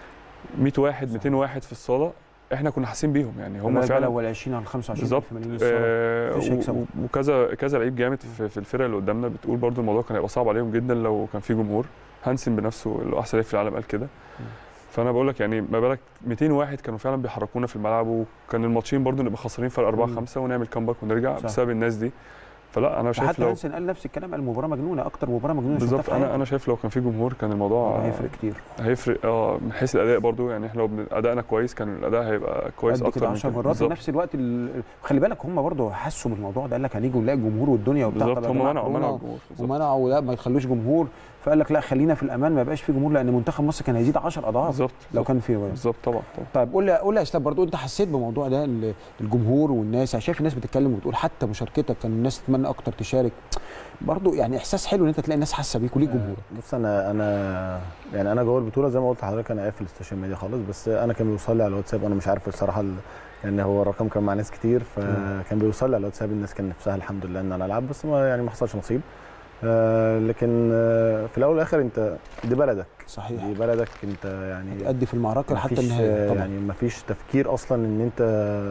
100 واحد 200 واحد في الصاله احنا كنا حاسين بيهم يعني هم هم فعلا اول 20 على 25 بالظبط مليون آه، مفيش هيكسبوا. و- وكذا كذا لعيب جامد في, في الفرقه اللي قدامنا بتقول برضو الموضوع كان هيبقى صعب عليهم جدا لو كان في جمهور هانسن بنفسه اللي هو احسن لعيب في العالم قال كده فانا بقول لك يعني ما بالك 200 واحد كانوا فعلا بيحركونا في الملعب وكان الماتشين برضو نبقى خسرانين فرق 4 مم. 5 ونعمل كامباك ونرجع صح. بسبب الناس دي فلا انا شايف حتى لو هانسن قال نفس الكلام قال المباراه مجنونه اكتر مباراه مجنونه شفتها بالظبط في انا حياتي. انا شايف لو كان في جمهور كان الموضوع هيفرق كتير هيفرق اه من حيث الاداء برضو يعني احنا لو بن- ادائنا كويس كان الاداء هيبقى كويس قد اكتر كده من 10 كده مرات بالظبط. في نفس الوقت ال... خلي بالك هم برضه حسوا بالموضوع ده قال لك هنيجي ونلاقي الجمهور والدنيا وبتاع بالظبط طب يا هم جماعة منعوا كورونا منعوا الجمهور بالظبط. ومنعوا لا ما يخلوش جمهور فقال لك لا خلينا في الامان ما يبقاش في جمهور لان منتخب مصر كان هيزيد 10 اضعاف بالظبط لو كان في بالظبط طبعا طبعا طيب قول لي قول لي يا اسلام برضه انت حسيت بموضوع ده ال- الجمهور والناس يعني شايف الناس بتتكلم وبتقول حتى مشاركتك كان الناس تتمنى اكتر تشارك برضه يعني احساس حلو ان انت تلاقي الناس حاسه بيك وليك جمهور بص انا انا يعني انا جوه البطوله زي ما قلت لحضرتك انا قافل السوشيال ميديا خالص بس انا كان بيوصل لي على الواتساب انا مش عارف الصراحه ال- لان هو الرقم كان مع ناس كتير فكان بيوصل لي على الواتساب الناس كان نفسها الحمد لله ان انا العب بس ما يعني ما حصلش نصيب آه لكن آه في الاول والاخر انت دي بلدك صحيح دي بلدك انت يعني تأدي في المعركه لحتى مفيش- النهايه طبعا يعني ما فيش تفكير اصلا ان انت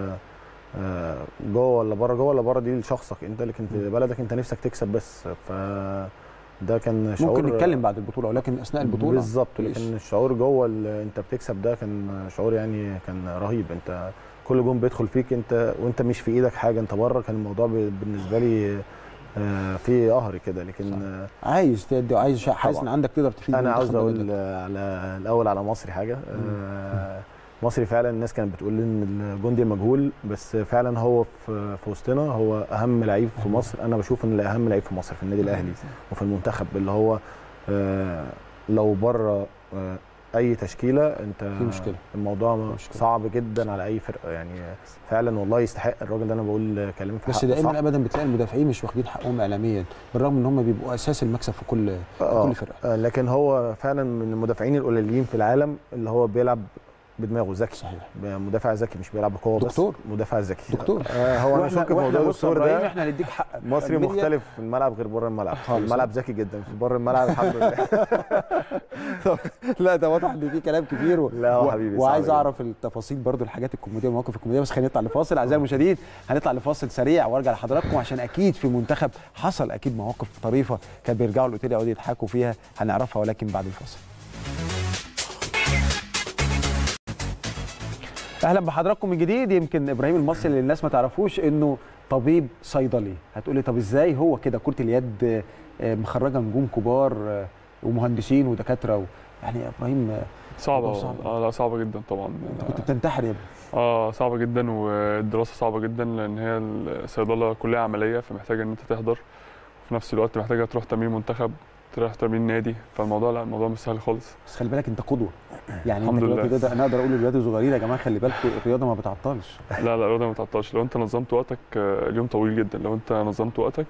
آه، جوه ولا بره جوه ولا بره دي لشخصك انت لكن في بلدك انت نفسك تكسب بس ف ده كان شعور ممكن نتكلم بعد البطوله ولكن اثناء البطوله بالظبط مفيش. لكن الشعور جوه اللي انت بتكسب ده كان شعور يعني كان رهيب انت كل جون بيدخل فيك انت وانت مش في ايدك حاجه انت بره كان الموضوع ب- بالنسبه لي آه، في قهر كده لكن آه، عايز تدي وعايز شا- حاسس ان طبعاً. عندك تقدر تفيد انا عاوز منتخب اقول بلدك. آه، على الاول على مصري حاجه آه، مصري فعلا الناس كانت بتقول ان الجندي مجهول بس فعلا هو في في وسطنا هو اهم لعيب في مصر انا بشوف ان اهم لعيب في مصر في النادي الاهلي وفي المنتخب اللي هو آه، لو بره آه، اي تشكيله انت في مشكله الموضوع مشكلة. صعب جدا على اي فرقه يعني فعلا والله يستحق الراجل ده انا بقول كلام في بس حقه دائما صح. ابدا بتلاقي المدافعين مش واخدين حقهم اعلاميا بالرغم ان هم بيبقوا اساس المكسب في كل في آه. كل فرقه آه، لكن هو فعلا من المدافعين القليلين في العالم اللي هو بيلعب بدماغه ذكي صحيح مدافع ذكي مش بيلعب بقوه بس دكتور. مدافع ذكي دكتور آه هو انا وإحنا- شك في وإحنا موضوع بص يا الدكتور إبراهيم، ده احنا هنديك حق مصري الميديا- مختلف في الملعب غير بره الملعب في خالص، الملعب ذكي جدا في بره الملعب الحمد لله لا ده واضح ان في كلام كتير و... لا هو و- حبيبي، صعب وعايز جدا. اعرف التفاصيل برضو الحاجات الكوميديه والمواقف الكوميديه بس خلينا نطلع لفاصل اعزائي المشاهدين هنطلع لفاصل سريع وارجع لحضراتكم عشان اكيد في منتخب حصل اكيد مواقف طريفه كان بيرجعوا الاوتيل يقعدوا يضحكوا فيها هنعرفها ولكن بعد الفاصل اهلا بحضراتكم من جديد يمكن ابراهيم المصري اللي الناس ما تعرفوش انه طبيب صيدلي هتقولي طب ازاي هو كده كره اليد آه، مخرجه نجوم كبار آه، ومهندسين ودكاتره و... يعني يا ابراهيم آه، صعبة موضوع صعب. اه لا صعبة جدا طبعا انت كنت بتنتحر يا ابني اه صعبة جدا والدراسة صعبة جدا لأن هي الصيدلة كلية عملية فمحتاجة إن أنت تحضر وفي نفس الوقت محتاجة تروح تمرين منتخب تروح تمرين نادي فالموضوع لا الموضوع مش سهل خالص بس خلي بالك انت قدوه يعني الحمد انت لله. دلوقتي تقدر انا اقدر اقول للولاد الصغيرين يا جماعه خلي بالكم الرياضه ما بتعطلش لا لا الرياضة ما تعطلش لو أنت نظمت وقتك آه، اليوم طويل جدا لو أنت نظمت وقتك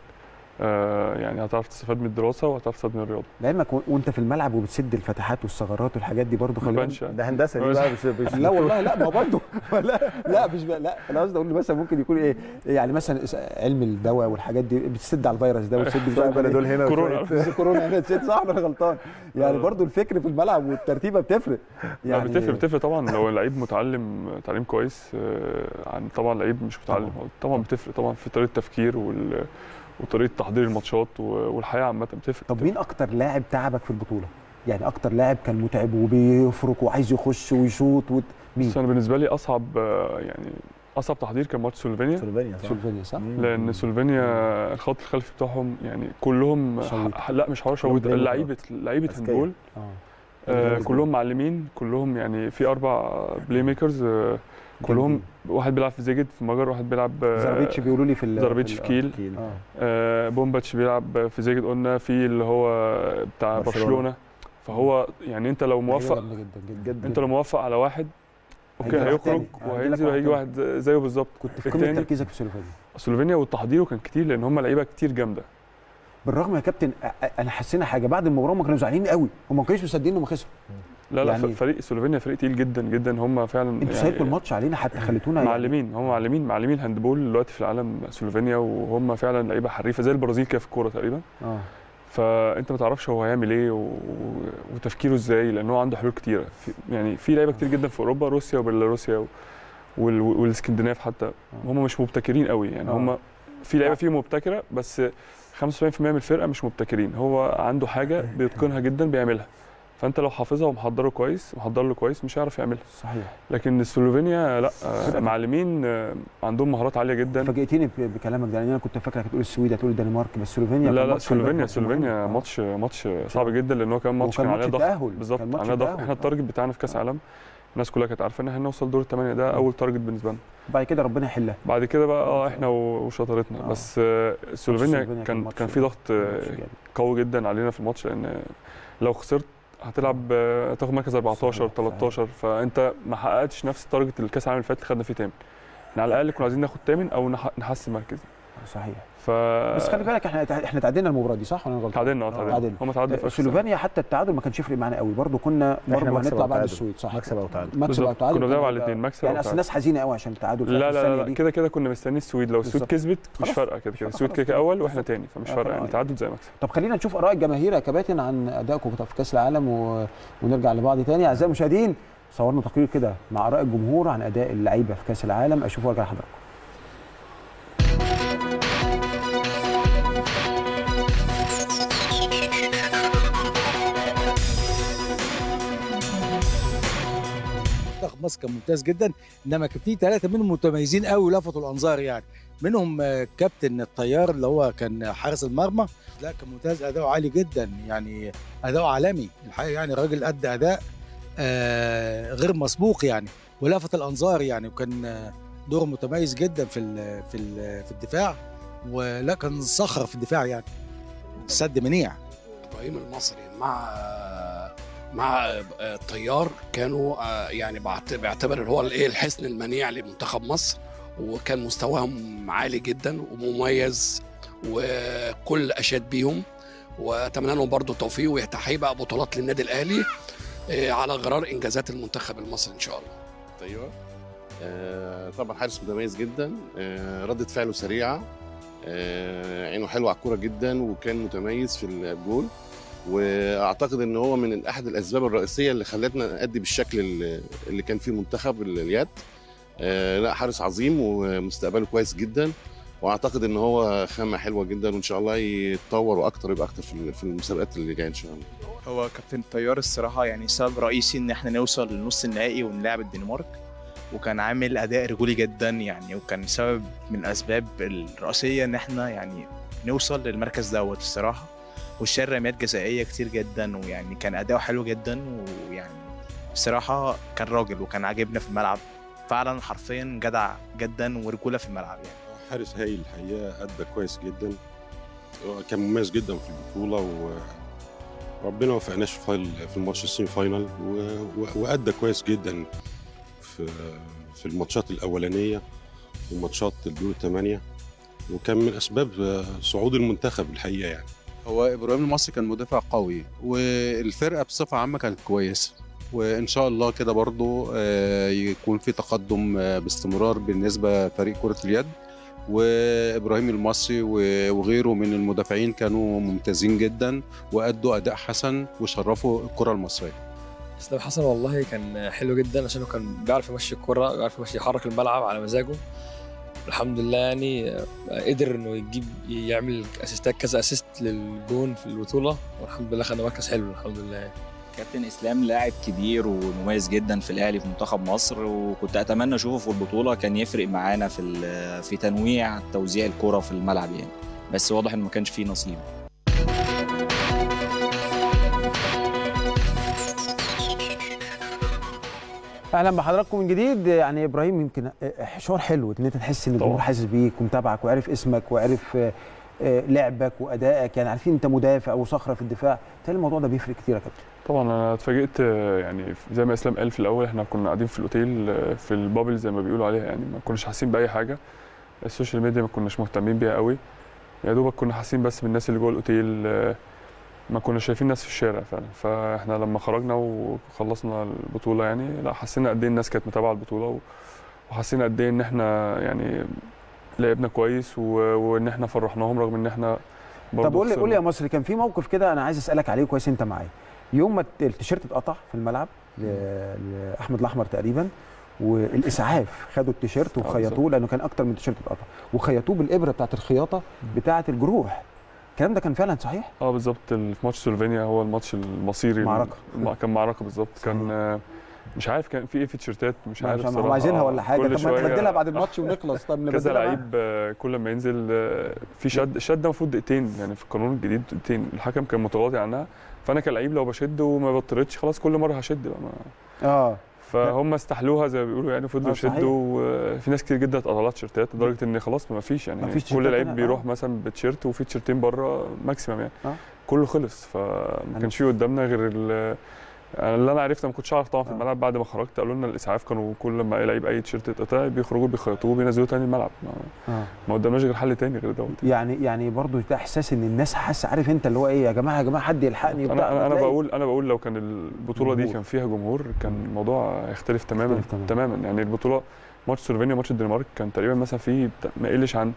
آه، يعني هتعرف تستفاد من الدراسة وهتعرف تستفاد من الرياضة لعلمك و- وانت في الملعب وبتسد الفتحات والثغرات والحاجات دي برضو خلي بالك بنش يعني. ده هندسه دي بقى مش مش لا والله لا ما هو برضه لا لا مش بقى لا انا قصدي اقول مثلا ممكن يكون ايه يعني مثلا اس- علم الدواء والحاجات دي بتسد على الفيروس ده وتسد مش عارف بنادول إيه. هنا كورونا. وشوية- بس كورونا هنا تسد صح ولا انا غلطان يعني آه. برضه الفكر في الملعب والترتيبه بتفرق لا بتفرق بتفرق طبعا لو اللعيب متعلم تعليم كويس آه، عن طبعا لعيب مش متعلم طبعا بتفرق طبعا في طريقه التفكير وال وطريقه تحضير الماتشات و- والحياه عامه بتفرق طب مين اكتر لاعب تعبك في البطوله يعني اكتر لاعب كان متعب وبيفرك وعايز يخش ويشوط وت... مين بس انا بالنسبه لي اصعب آه، يعني اصعب تحضير كان ماتش سلوفينيا سلوفينيا صح سلوفينيا صح لان سلوفينيا الخط الخلفي بتاعهم يعني كلهم شويط. ح- لا مش حوار شويت كلهم لعيبه لعيبه أذكياء. هاندبول اه آه، كلهم معلمين كلهم يعني في اربع بلاي ميكرز آه، كلهم واحد بيلعب في زيجد في مجر واحد بيلعب آه، زربيتش بيقولوا لي في ال- زربيتش في في ال- كيل اه آه، بومباتش بيلعب في زيجد قلنا في اللي هو بتاع برشلونة. برشلونه فهو يعني انت لو موفق جامدة جدا جدا جدا انت لو موفق على واحد اوكي هيجي واحد هيخرج تاني. هيجي لك وهينزل واحد وهيجي تاني. واحد زيه بالظبط كنت في قمه التاني تركيزك في سلوفينيا سلوفينيا وتحضيره كان كتير لان هم لعيبه كتير جامده بالرغم يا كابتن أ- أ- انا حسينا حاجه بعد المباراه هم كانوا زعلانين قوي هم ما كانوش مصدقين انهم خسروا لا لا يعني- فريق سلوفينيا فريق تقيل جدا جدا هم فعلا انتوا سايبتوا الماتش علينا حتى خليتونا يعني- معلمين هم معلمين معلمين هاندبول دلوقتي في العالم سلوفينيا وهم فعلا لعيبه حريفه زي البرازيل كده في الكوره تقريبا اه فانت ما تعرفش هو هيعمل ايه و... وتفكيره ازاي لان هو عنده حلول كتيره في... يعني في لعيبه كتير جدا في اوروبا روسيا وبيلاروسيا و... وال... والاسكندناف حتى هم مش مبتكرين قوي يعني آه. هم في لعيبه فيهم مبتكره بس 75% من الفرقه مش مبتكرين هو عنده حاجه بيتقنها جدا بيعملها فانت لو حافظها ومحضره كويس محضر له كويس مش هيعرف يعملها صحيح لكن سلوفينيا لا آه، معلمين آه، عندهم مهارات عاليه جدا فاجئتني ب- بكلامك ده لان انا كنت فاكرك هتقول السويد هتقول الدنمارك بس سلوفينيا لا كان لا ماتش خلي بالك سلوفينيا ماتش مهم. سلوفينيا آه. ماتش ماتش صعب جدا لان هو كان ماتش وكان كان عليه ماتش ضغط تأهل. بالظبط كان ماتش علينا ضغط تأهل. احنا التارجت بتاعنا في كاس العالم الناس كلها كانت عارفه ان احنا نوصل دور الثمانيه ده اول تارجت بالنسبه لنا بعد كده ربنا يحلها بعد كده بقى اه احنا و- وشطارتنا آه. بس آه، سلوفينيا سلوفينيا كان كان ماتش- كان في ضغط آه، ماتش جامد. قوي جدا علينا في الماتش لان لو خسرت هتلعب آه، هتاخد مركز 14 صحيح، 13 فانت ما حققتش نفس التارجت الكاس العالم اللي فات اللي خدنا فيه تامن احنا على الاقل كنا عايزين ناخد تامن او نح- نحسن مركز صحيح ف بس خلي بالك احنا احنا تعادلنا المباراه دي صح ولا انا غلطان؟ تعادلنا اه تعادلنا تعادلنا. هم تعادلوا في آخر سلوفينيا حتى التعادل ما كانش يفرق معانا قوي برضه كنا برضه مكسب هنطلع أو بعد تعادل. السويد صح مكسب او تعادل مكسب او بالظبط. تعادل كنا بنلعب كان على هيبقى- الاثنين مكسب يعني أو اصل تعادل. الناس حزينه قوي عشان التعادل في لا آخر لا الثانية لا دي. كده كده كنا مستنيين السويد لو السويد بالظبط. كسبت مش خلاص. فارقه كده كده خلاص، السويد كده كده خلاص. اول واحنا تاني فمش آه، فارقه طبعاً. يعني تعادل زي مكسب طب خلينا نشوف اراء الجماهير يا كباتن عن ادائكم في كاس العالم و... ونرجع لبعض تاني اعزائي المشاهدين صورنا تقرير كده مع اراء الجمهور عن اداء اللعيبه في كاس العالم اشوفه وارجع لحضراتكم منتخب مصر كان ممتاز جدا انما كان في ثلاثه منهم متميزين قوي ولفتوا الانظار يعني منهم آه، كابتن الطيار اللي هو كان حارس المرمى لا كان ممتاز اداؤه عالي جدا يعني اداؤه عالمي الحقيقه يعني الراجل ادى اداء آه، غير مسبوق يعني ولفت الانظار يعني وكان آه، دوره متميز جدا في ال في ال في الدفاع ولا كان صخره في الدفاع يعني سد منيع ابراهيم المصري مع مع آه، الطيار كانوا آه، يعني بعت- بعتبر ان هو الايه الحصن المنيع لمنتخب مصر وكان مستواهم عالي جدا ومميز وكل اشاد بيهم واتمنى لهم برضو التوفيق وتحقيق بقى بطولات للنادي الاهلي آه، على غرار انجازات المنتخب المصري ان شاء الله طيب آه طبعا حارس متميز جدا آه ردة فعله سريعة آه عينه حلوة على الكورة جدا وكان متميز في الجول واعتقد ان هو من احد الاسباب الرئيسيه اللي خلتنا نأدي بالشكل اللي اللي كان فيه منتخب اليد آه لا حارس عظيم ومستقبله كويس جدا واعتقد ان هو خامه حلوه جدا وان شاء الله يتطور واكتر يبقى اكتر في في المسابقات اللي جايه ان شاء الله هو كابتن الطيار الصراحة يعني سبب رئيسي إن إحنا نوصل لنص النهائي ونلعب الدنمارك وكان عامل أداء رجولي جدا يعني وكان سبب من الأسباب الرئيسية إن إحنا يعني نوصل للمركز دوت الصراحة وشال رميات جزائية كتير جدا ويعني كان أداؤه حلو جدا ويعني بصراحة كان راجل وكان عاجبنا في الملعب فعلا حرفيا جدع جدا ورجولة في الملعب يعني حارس هايل الحقيقه ادى كويس جدا هو كان مميز جدا في البطوله وربنا ما وفقناش في فايل في الماتش السيمي فاينال و... و... وادى كويس جدا في في الماتشات الاولانيه وماتشات الدور الثمانيه وكان من اسباب صعود المنتخب الحقيقه يعني هو ابراهيم المصري كان مدافع قوي والفرقه بصفه عامه كانت كويسه وان شاء الله كده برضو آه، يكون في تقدم آه، باستمرار بالنسبه لفريق كره اليد وابراهيم المصري و- وغيره من المدافعين كانوا ممتازين جدا وادوا اداء حسن وشرفوا الكره المصريه اسلام حسن والله كان حلو جدا عشان هو كان بيعرف يمشي الكرة بيعرف يمشي يحرك الملعب على مزاجه الحمد لله يعني آه، قدر انه يجيب يعمل اسيستات كذا اسيست للجون في البطولة والحمد لله خدنا مركز حلو الحمد لله يعني. كابتن اسلام لاعب كبير ومميز جدا في الاهلي في منتخب مصر وكنت اتمنى اشوفه في البطوله كان يفرق معانا في ال- في تنويع توزيع الكره في الملعب يعني بس واضح انه ما كانش فيه نصيب اهلا بحضراتكم من جديد يعني ابراهيم يمكن شعور حلو ان انت تحس ان الجمهور طبعا. حاسس بيك ومتابعك وعارف اسمك وعارف آه، آه، لعبك وادائك يعني عارفين انت مدافع وصخره في الدفاع بالتالي الموضوع ده بيفرق كتير يا كابتن طبعا انا اتفاجئت آه، يعني زي ما اسلام قال في الاول احنا كنا قاعدين في الاوتيل آه، في البابل زي ما بيقولوا عليها يعني ما كناش حاسين باي حاجه السوشيال ميديا ما كناش مهتمين بيها قوي يا دوبك كنا حاسين بس بالناس اللي جوه الاوتيل آه، ما كنا شايفين ناس في الشارع فعلا فاحنا لما خرجنا وخلصنا البطوله يعني لا حسينا قد ايه الناس كانت متابعه البطوله و- وحسينا قد ايه ان احنا يعني لعبنا كويس و... وان احنا فرحناهم رغم ان احنا برضه طب قول لي خسرنا. قول لي يا مصري كان في موقف كده انا عايز اسالك عليه كويس انت معايا يوم ما التيشيرت اتقطع في الملعب ل- لاحمد الاحمر تقريبا والاسعاف خدوا التيشيرت وخيطوه لانه كان اكتر من تيشيرت اتقطع وخيطوه بالابره بتاعت الخياطه بتاعت الجروح الكلام ده كان فعلا صحيح اه بالظبط ال- في ماتش سلوفينيا هو الماتش المصيري معركة. الم- كان معركه بالظبط كان آه، مش عارف كان في ايه في تيشيرتات مش عارف مش هم صراحة. عايزينها آه، ولا حاجه كل طب ما شوية نبدلها بعد الماتش ونخلص طب كذا نبدلها بعد- لعيب آه، كل ما ينزل آه، في شد الشد ده المفروض دقيقتين يعني في القانون الجديد دقيقتين الحكم كان متغاضي عنها فانا كلاعب لو بشد وما بطلتش خلاص كل مره هشد بقى ما اه فهم استحلوها زي ما بيقولوا يعني فضلوا آه، صحيح. يشدوا وفي ناس كتير جدا اتقطعت تيشيرتات لدرجه ان خلاص ما فيش يعني مفيش كل تيشيرتات لعيب هنا، بيروح آه. مثلا بتيشيرت وفي تيشيرتين بره ماكسيمم يعني آه. كله خلص فما كانش في قدامنا غير ال- أنا اللي انا عرفت ما كنتش اعرف طبعا في الملعب بعد ما خرجت قالوا لنا الاسعاف كانوا كل ما اي لعيب اي تيشيرت اتقطع بيخرجوا بيخيطوه بينزلوه تاني الملعب ما, اه ما قدامناش غير حل تاني غير دوت يعني يعني برضو ده احساس ان الناس حاسه عارف انت اللي هو ايه يا جماعه يا جماعه حد يلحقني وبتاع. انا انا انا هتلاقي- بقول انا بقول لو كان البطوله دي جمهور. كان فيها جمهور كان الموضوع هيختلف تماما يختلف تماماً. تماما يعني البطوله ماتش سلوفينيا ماتش الدنمارك كان تقريبا مثلا فيه بتا- ما يقلش عن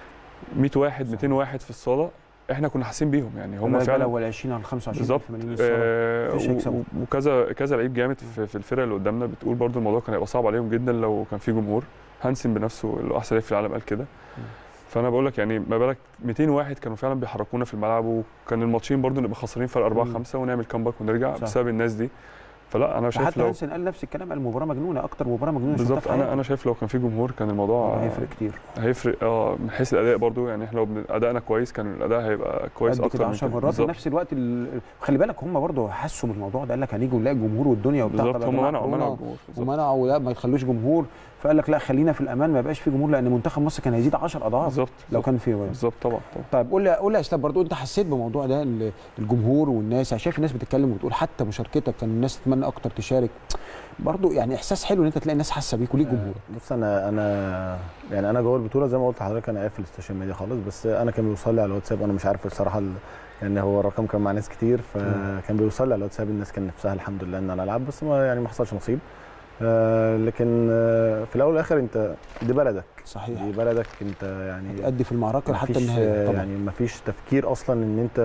100 واحد 200 واحد في الصاله احنا كنا حاسين بيهم يعني هم هم فعلا اول 20 على 25 بالظبط مليون آه، مفيش هيكسبوا. و- وكذا كذا لعيب جامد في, في الفرقه اللي قدامنا بتقول برضو الموضوع كان هيبقى صعب عليهم جدا لو كان في جمهور هانسن بنفسه اللي هو احسن لعيب في العالم قال كده فانا بقول لك يعني ما بالك 200 واحد كانوا فعلا بيحركونا في الملعب وكان الماتشين برضو نبقى خسرانين فرق 4 مم. 5 ونعمل كامباك ونرجع صح. بسبب الناس دي فلا انا شايف حتى لو هانسن قال نفس الكلام قال المباراه مجنونه اكتر مباراه مجنونه شفتها بالظبط في انا حياتي. انا شايف لو كان في جمهور كان الموضوع هيفرق كتير هيفرق اه من حيث الاداء برضو يعني احنا لو بن- ادائنا كويس كان الاداء هيبقى كويس قد اكتر كده من 10 كده. مرات بالظبط. ونفس الوقت ال... خلي بالك هم برضه حسوا بالموضوع ده قال لك هنيجي ونلاقي جمهور والدنيا وبتاع بالظبط طب يا هم جماعة منعوا كورونا منعوا الجمهور بالظبط. ومنعوا لا ما يخلوش جمهور فقال لك لا خلينا في الامان ما يبقاش في جمهور لان منتخب مصر كان هيزيد 10 اضعاف بالظبط لو كان في بالظبط طبعا طبعا طيب قول لي قول لي يا اسلام برضه انت حسيت بموضوع ده ال- الجمهور والناس يعني شايف الناس بتتكلم وبتقول حتى مشاركتك كان الناس تتمنى اكتر تشارك برضه يعني احساس حلو ان انت تلاقي الناس حاسه بيك وليك جمهور بص انا انا يعني انا جوه البطوله زي ما قلت لحضرتك انا قافل السوشيال ميديا خالص بس انا كان بيوصل لي على الواتساب انا مش عارف الصراحه ال- لان هو الرقم كان مع ناس كتير فكان بيوصل لي على الواتساب الناس كان نفسها الحمد لله ان انا العب بس ما يعني ما حصلش نصيب آه لكن آه في الاول والاخر انت دي بلدك صحيح دي بلدك انت يعني تأدي في المعركه لحتى مفيش- النهايه طبعا يعني ما فيش تفكير اصلا ان انت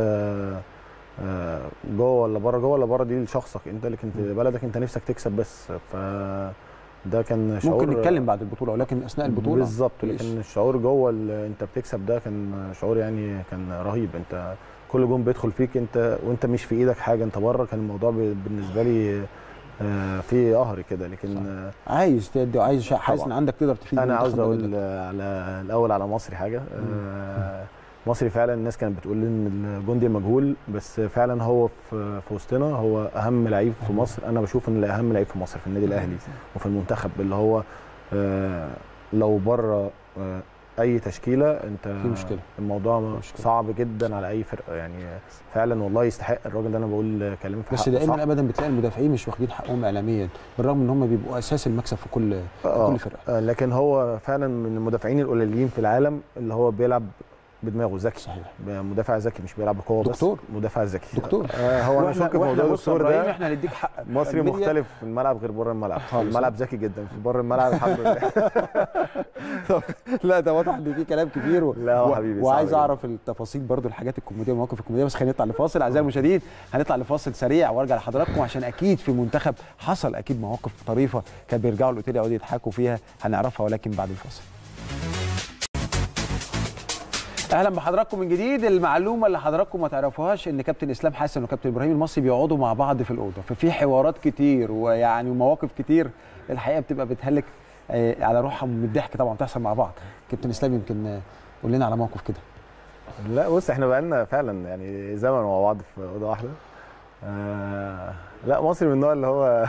آه، جوه ولا بره جوه ولا بره دي لشخصك انت لكن في بلدك انت نفسك تكسب بس ف ده كان شعور ممكن نتكلم بعد البطوله ولكن اثناء البطوله بالظبط مفيش. لكن الشعور جوه ال- انت بتكسب ده كان شعور يعني كان رهيب انت كل جون بيدخل فيك انت وانت مش في ايدك حاجه انت بره كان الموضوع ب- بالنسبه لي آه، في قهر كده لكن آه، عايز تدي وعايز شا- حاسس ان طبعاً. عندك تقدر تفيد انا عاوز منتخب اقول بلدك. آه، على الاول على مصري حاجه آه، مصري فعلا الناس كانت بتقول ان الجندي مجهول بس فعلا هو في في وسطنا هو اهم لعيب في مصر انا بشوف ان اهم لعيب في مصر في النادي الاهلي وفي المنتخب اللي هو آه، لو بره آه، اي تشكيله انت في مشكلة. الموضوع مشكلة. صعب جدا على اي فرقه يعني فعلا والله يستحق الراجل ده انا بقول كلام في بس حقه دائما صح. ابدا بتلاقي المدافعين مش واخدين حقهم اعلاميا بالرغم ان هم بيبقوا اساس المكسب في كل في آه، كل فرقه آه، لكن هو فعلا من المدافعين القليلين في العالم اللي هو بيلعب بدماغه ذكي صحيح مدافع ذكي مش بيلعب بقوه بس دكتور. مدافع ذكي دكتور آه هو انا وإحنا- شك في وإحنا موضوع بص يا الدكتور إبراهيم، ده احنا نديك حق مصري الميديا مختلف في الملعب غير بره الملعب في خالص، الملعب ذكي جدا في بره الملعب الحمد لله لا ده واضح ان في كلام كتير و... لا هو و- حبيبي، صعب وعايز جدا. اعرف التفاصيل برضو الحاجات الكوميديه والمواقف الكوميديه بس خلينا نطلع لفاصل اعزائي المشاهدين هنطلع لفاصل سريع وارجع لحضراتكم عشان اكيد في منتخب حصل اكيد مواقف طريفه كانت بيرجعوا الاوتيل يقعدوا يضحكوا فيها هنعرفها ولكن بعد الفاصل اهلا بحضراتكم من جديد المعلومه اللي حضراتكم ما تعرفوهاش ان كابتن اسلام حسن وكابتن ابراهيم المصري بيقعدوا مع بعض في الاوضه ففي حوارات كتير ويعني مواقف كتير الحقيقه بتبقى بتهلك آه، على روحها من الضحك طبعا بتحصل مع بعض كابتن اسلام يمكن آه، قول لنا على موقف كده لا بص احنا بقالنا فعلا يعني زمن مع بعض في اوضه واحده آه لا مصري من النوع اللي هو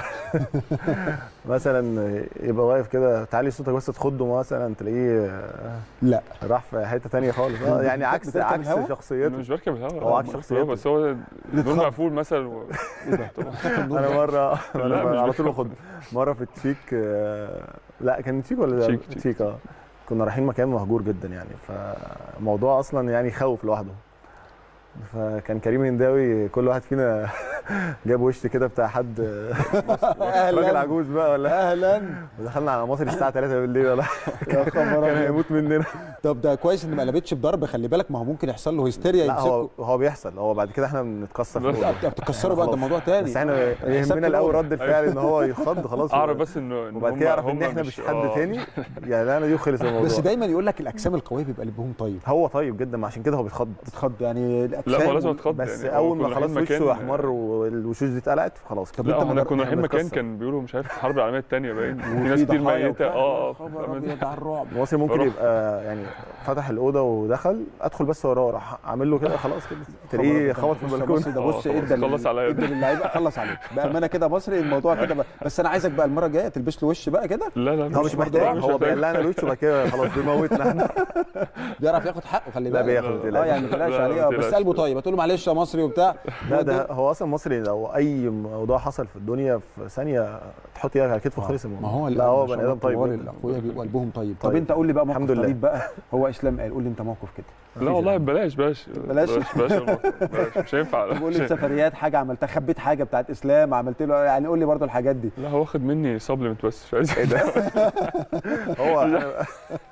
مثلا يبقى واقف كده تعالي صوتك بس تخضه مثلا تلاقيه آه، لا راح في حته تانية خالص اه يعني عكس بتركب عكس الهوا؟ شخصيته مش بركب الهوا هو عكس لا، شخصيته بس هو النور مقفول مثلا و... انا مره لا، انا مش على طول بيخاف. باخد مره في التشيك آه، لا كان تشيك ولا تشيك، تشيك, تشيك. تشيك اه كنا رايحين مكان مهجور جدا يعني فموضوع اصلا يعني يخوف لوحده فكان كريم هنداوي كل واحد فينا جاب وش كده بتاع حد راجل عجوز بقى ولا اهلا ودخلنا على مصر الساعه 3 بالليل ولا يا خبر كان أبيض. هيموت مننا طب ده كويس ان ما قلبتش بضرب خلي بالك ما هو ممكن يحصل له هيستيريا لا هو يمسكه هو بيحصل هو بعد كده احنا بنتكسر في بس الأوضة. بتكسروا بقى ده خلاص. موضوع تاني بس احنا حساب يهمنا في الاول الأوضة. رد الفعل ان هو يتخض خلاص اعرف بس انه إن وبعد هم- كده يعرف ان هم احنا مش حد آه. تاني يعني انا دي خلص الموضوع بس دايما يقول لك الاجسام القويه بيبقى قلبهم طيب هو طيب جدا ما عشان كده هو بيتخض بتتخض يعني لا الاجسام هو لازم اتخض بس يعني اول ما كنا خلاص رايحين وشه مكان- احمر والوشوش دي اتقلعت خلاص طب لا انت ما احنا جر- كنا رايحين مكان بنتكسر. كان بيقولوا مش عارف الحرب العالميه الثانيه باين في وفي ناس كتير ضحايا ميته وبتاع. اه يا اه خبر ابيض على الرعب مصري ممكن روح. يبقى يعني فتح الاوضه ودخل ادخل بس وراه راح عامل له كده خلاص كده تلاقيه خبط في بص يا البلكونه مصري ده بص آه، ادى خلاص، خلص عليا. ادى للعيبه خلص عليك بامانه كده مصري الموضوع كده بقى. بس انا عايزك بقى المره الجايه تلبس له وش بقى كده لا لا هو مش محتاج لا، هو محتاج. بيقلعنا الوش وبعد كده خلاص بيموتنا احنا بيعرف ياخد حقه خلي لا بالك بياخد، ما اه تقلقش. يعني ما تقلقش لا، ما عليه بس تقلقش. قلبه طيب هتقول له معلش يا مصري وبتاع لا ده هو اصلا مصري لو اي موضوع حصل في الدنيا في ثانيه تحط ايدك على كتفه خلص الموضوع ما هو لا هو ما شاء بني الله ادم طيب طوال جدا. الاخويا بيبقوا قلبهم طيب طب طيب. انت قول لي بقى موقف الحمد لله. طريف بقى هو اسلام قال قول لي انت موقف كده لا والله بلاش بلاش بلاش؟ بلاش بلاش, بلاش. مش هينفع طب قول لي مش هينفع. سفريات حاجه عملتها خبيت حاجه بتاعت اسلام عملت له يعني قول لي برضو الحاجات دي لا هو واخد مني سبلمنت بس مش عايز ايه ده هو أنا-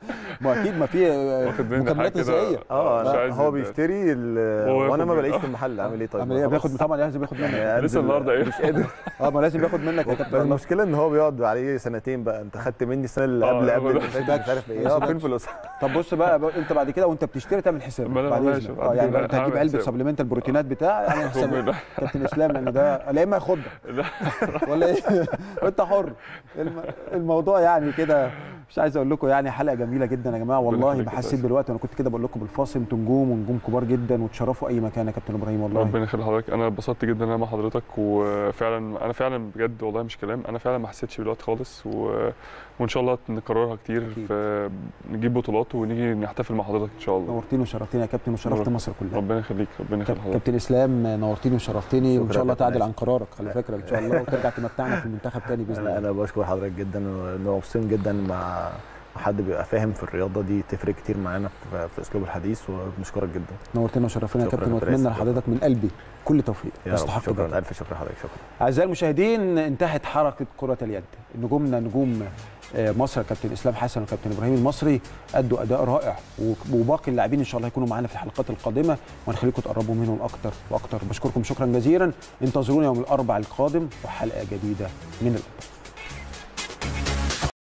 ما اكيد ما في آه، واخد مني مكملات حاجة كده. غذائيه اه مش أنا- عايز هو يبقى- بيشتري ال- هو وانا ياخد ما من- بلاقيش آه. في المحل اعمل ايه طيب عمل ايه خلاص. بياخد طبعا لازم ياخد منك يعني لسه أنزل- النهارده ايه مش قادر اه ما لازم ياخد منك يا كابتن والله. المشكله ان هو بيقعد عليه سنتين بقى انت خدت مني السنه اللي آه، قبل هو قبل ده. اللي فاتت مش عارف ايه اه فين فلوسها طب بص بقى, بقى انت بعد كده وانت بتشتري تعمل حساب ما أنا بعد ماشي، اذنك بعد اه يعني كده انت هتجيب هعمل علبه حساب. سبلمنت البروتينات بتاعي اعمل حساب ربنا. كابتن اسلام لان ده لا اما ياخدها لا. ولا ايه انت حر الم... الموضوع يعني كده مش عايز اقول لكم يعني حلقه جميله جدا يا جماعه والله يخليك ما يا حسيت باشا. دلوقتي انا كنت كده بقول لكم بالفاصل انتوا نجوم ونجوم كبار جدا وتشرفوا اي مكان يا كابتن ابراهيم والله ربنا يخلي حضرتك انا اتبسطت جدا ان انا مع حضرتك وفعلا انا فعلا بجد والله مش كلام انا فعلا ما حسيتش بالوقت خالص و... وان شاء الله نكررها كتير أكيد. في نجيب بطولات ونيجي نحتفل مع حضرتك ان شاء الله نورتيني وشرفتني يا كابتن وشرفت نور. مصر كلها ربنا يخليك ربنا يخلي حضرتك كابتن اسلام نورتني وشرفتني وان شكرا شاء الله يا كابتن تعدل عايز. عن قرارك خلي فكره ان شاء الله وترجع تمتعنا في المنتخب تاني باذن انا الله انا بشكر حضرتك جدا وانه مبسوطين جدا مع مع حد بيبقى فاهم في الرياضه دي تفرق كتير معانا في, في اسلوب الحديث وبنشكرك جدا نورتنا وشرفتنا يا شكرا كابتن يا كابتن واتمنى ياسر. لحضرتك من قلبي كل توفيق يا رب تستحق شكرا جدا الف شكر لحضرتك شكرا اعزائي المشاهدين انتهت حركه كره اليد نجومنا نجوم آه، مصر كابتن اسلام حسن وكابتن ابراهيم المصري ادوا اداء رائع وباقي اللاعبين ان شاء الله هيكونوا معانا في الحلقات القادمه وهنخليكم تقربوا منهم اكتر واكتر بشكركم شكرا جزيلا انتظرونا يوم الاربعاء القادم وحلقه جديده من الأبطال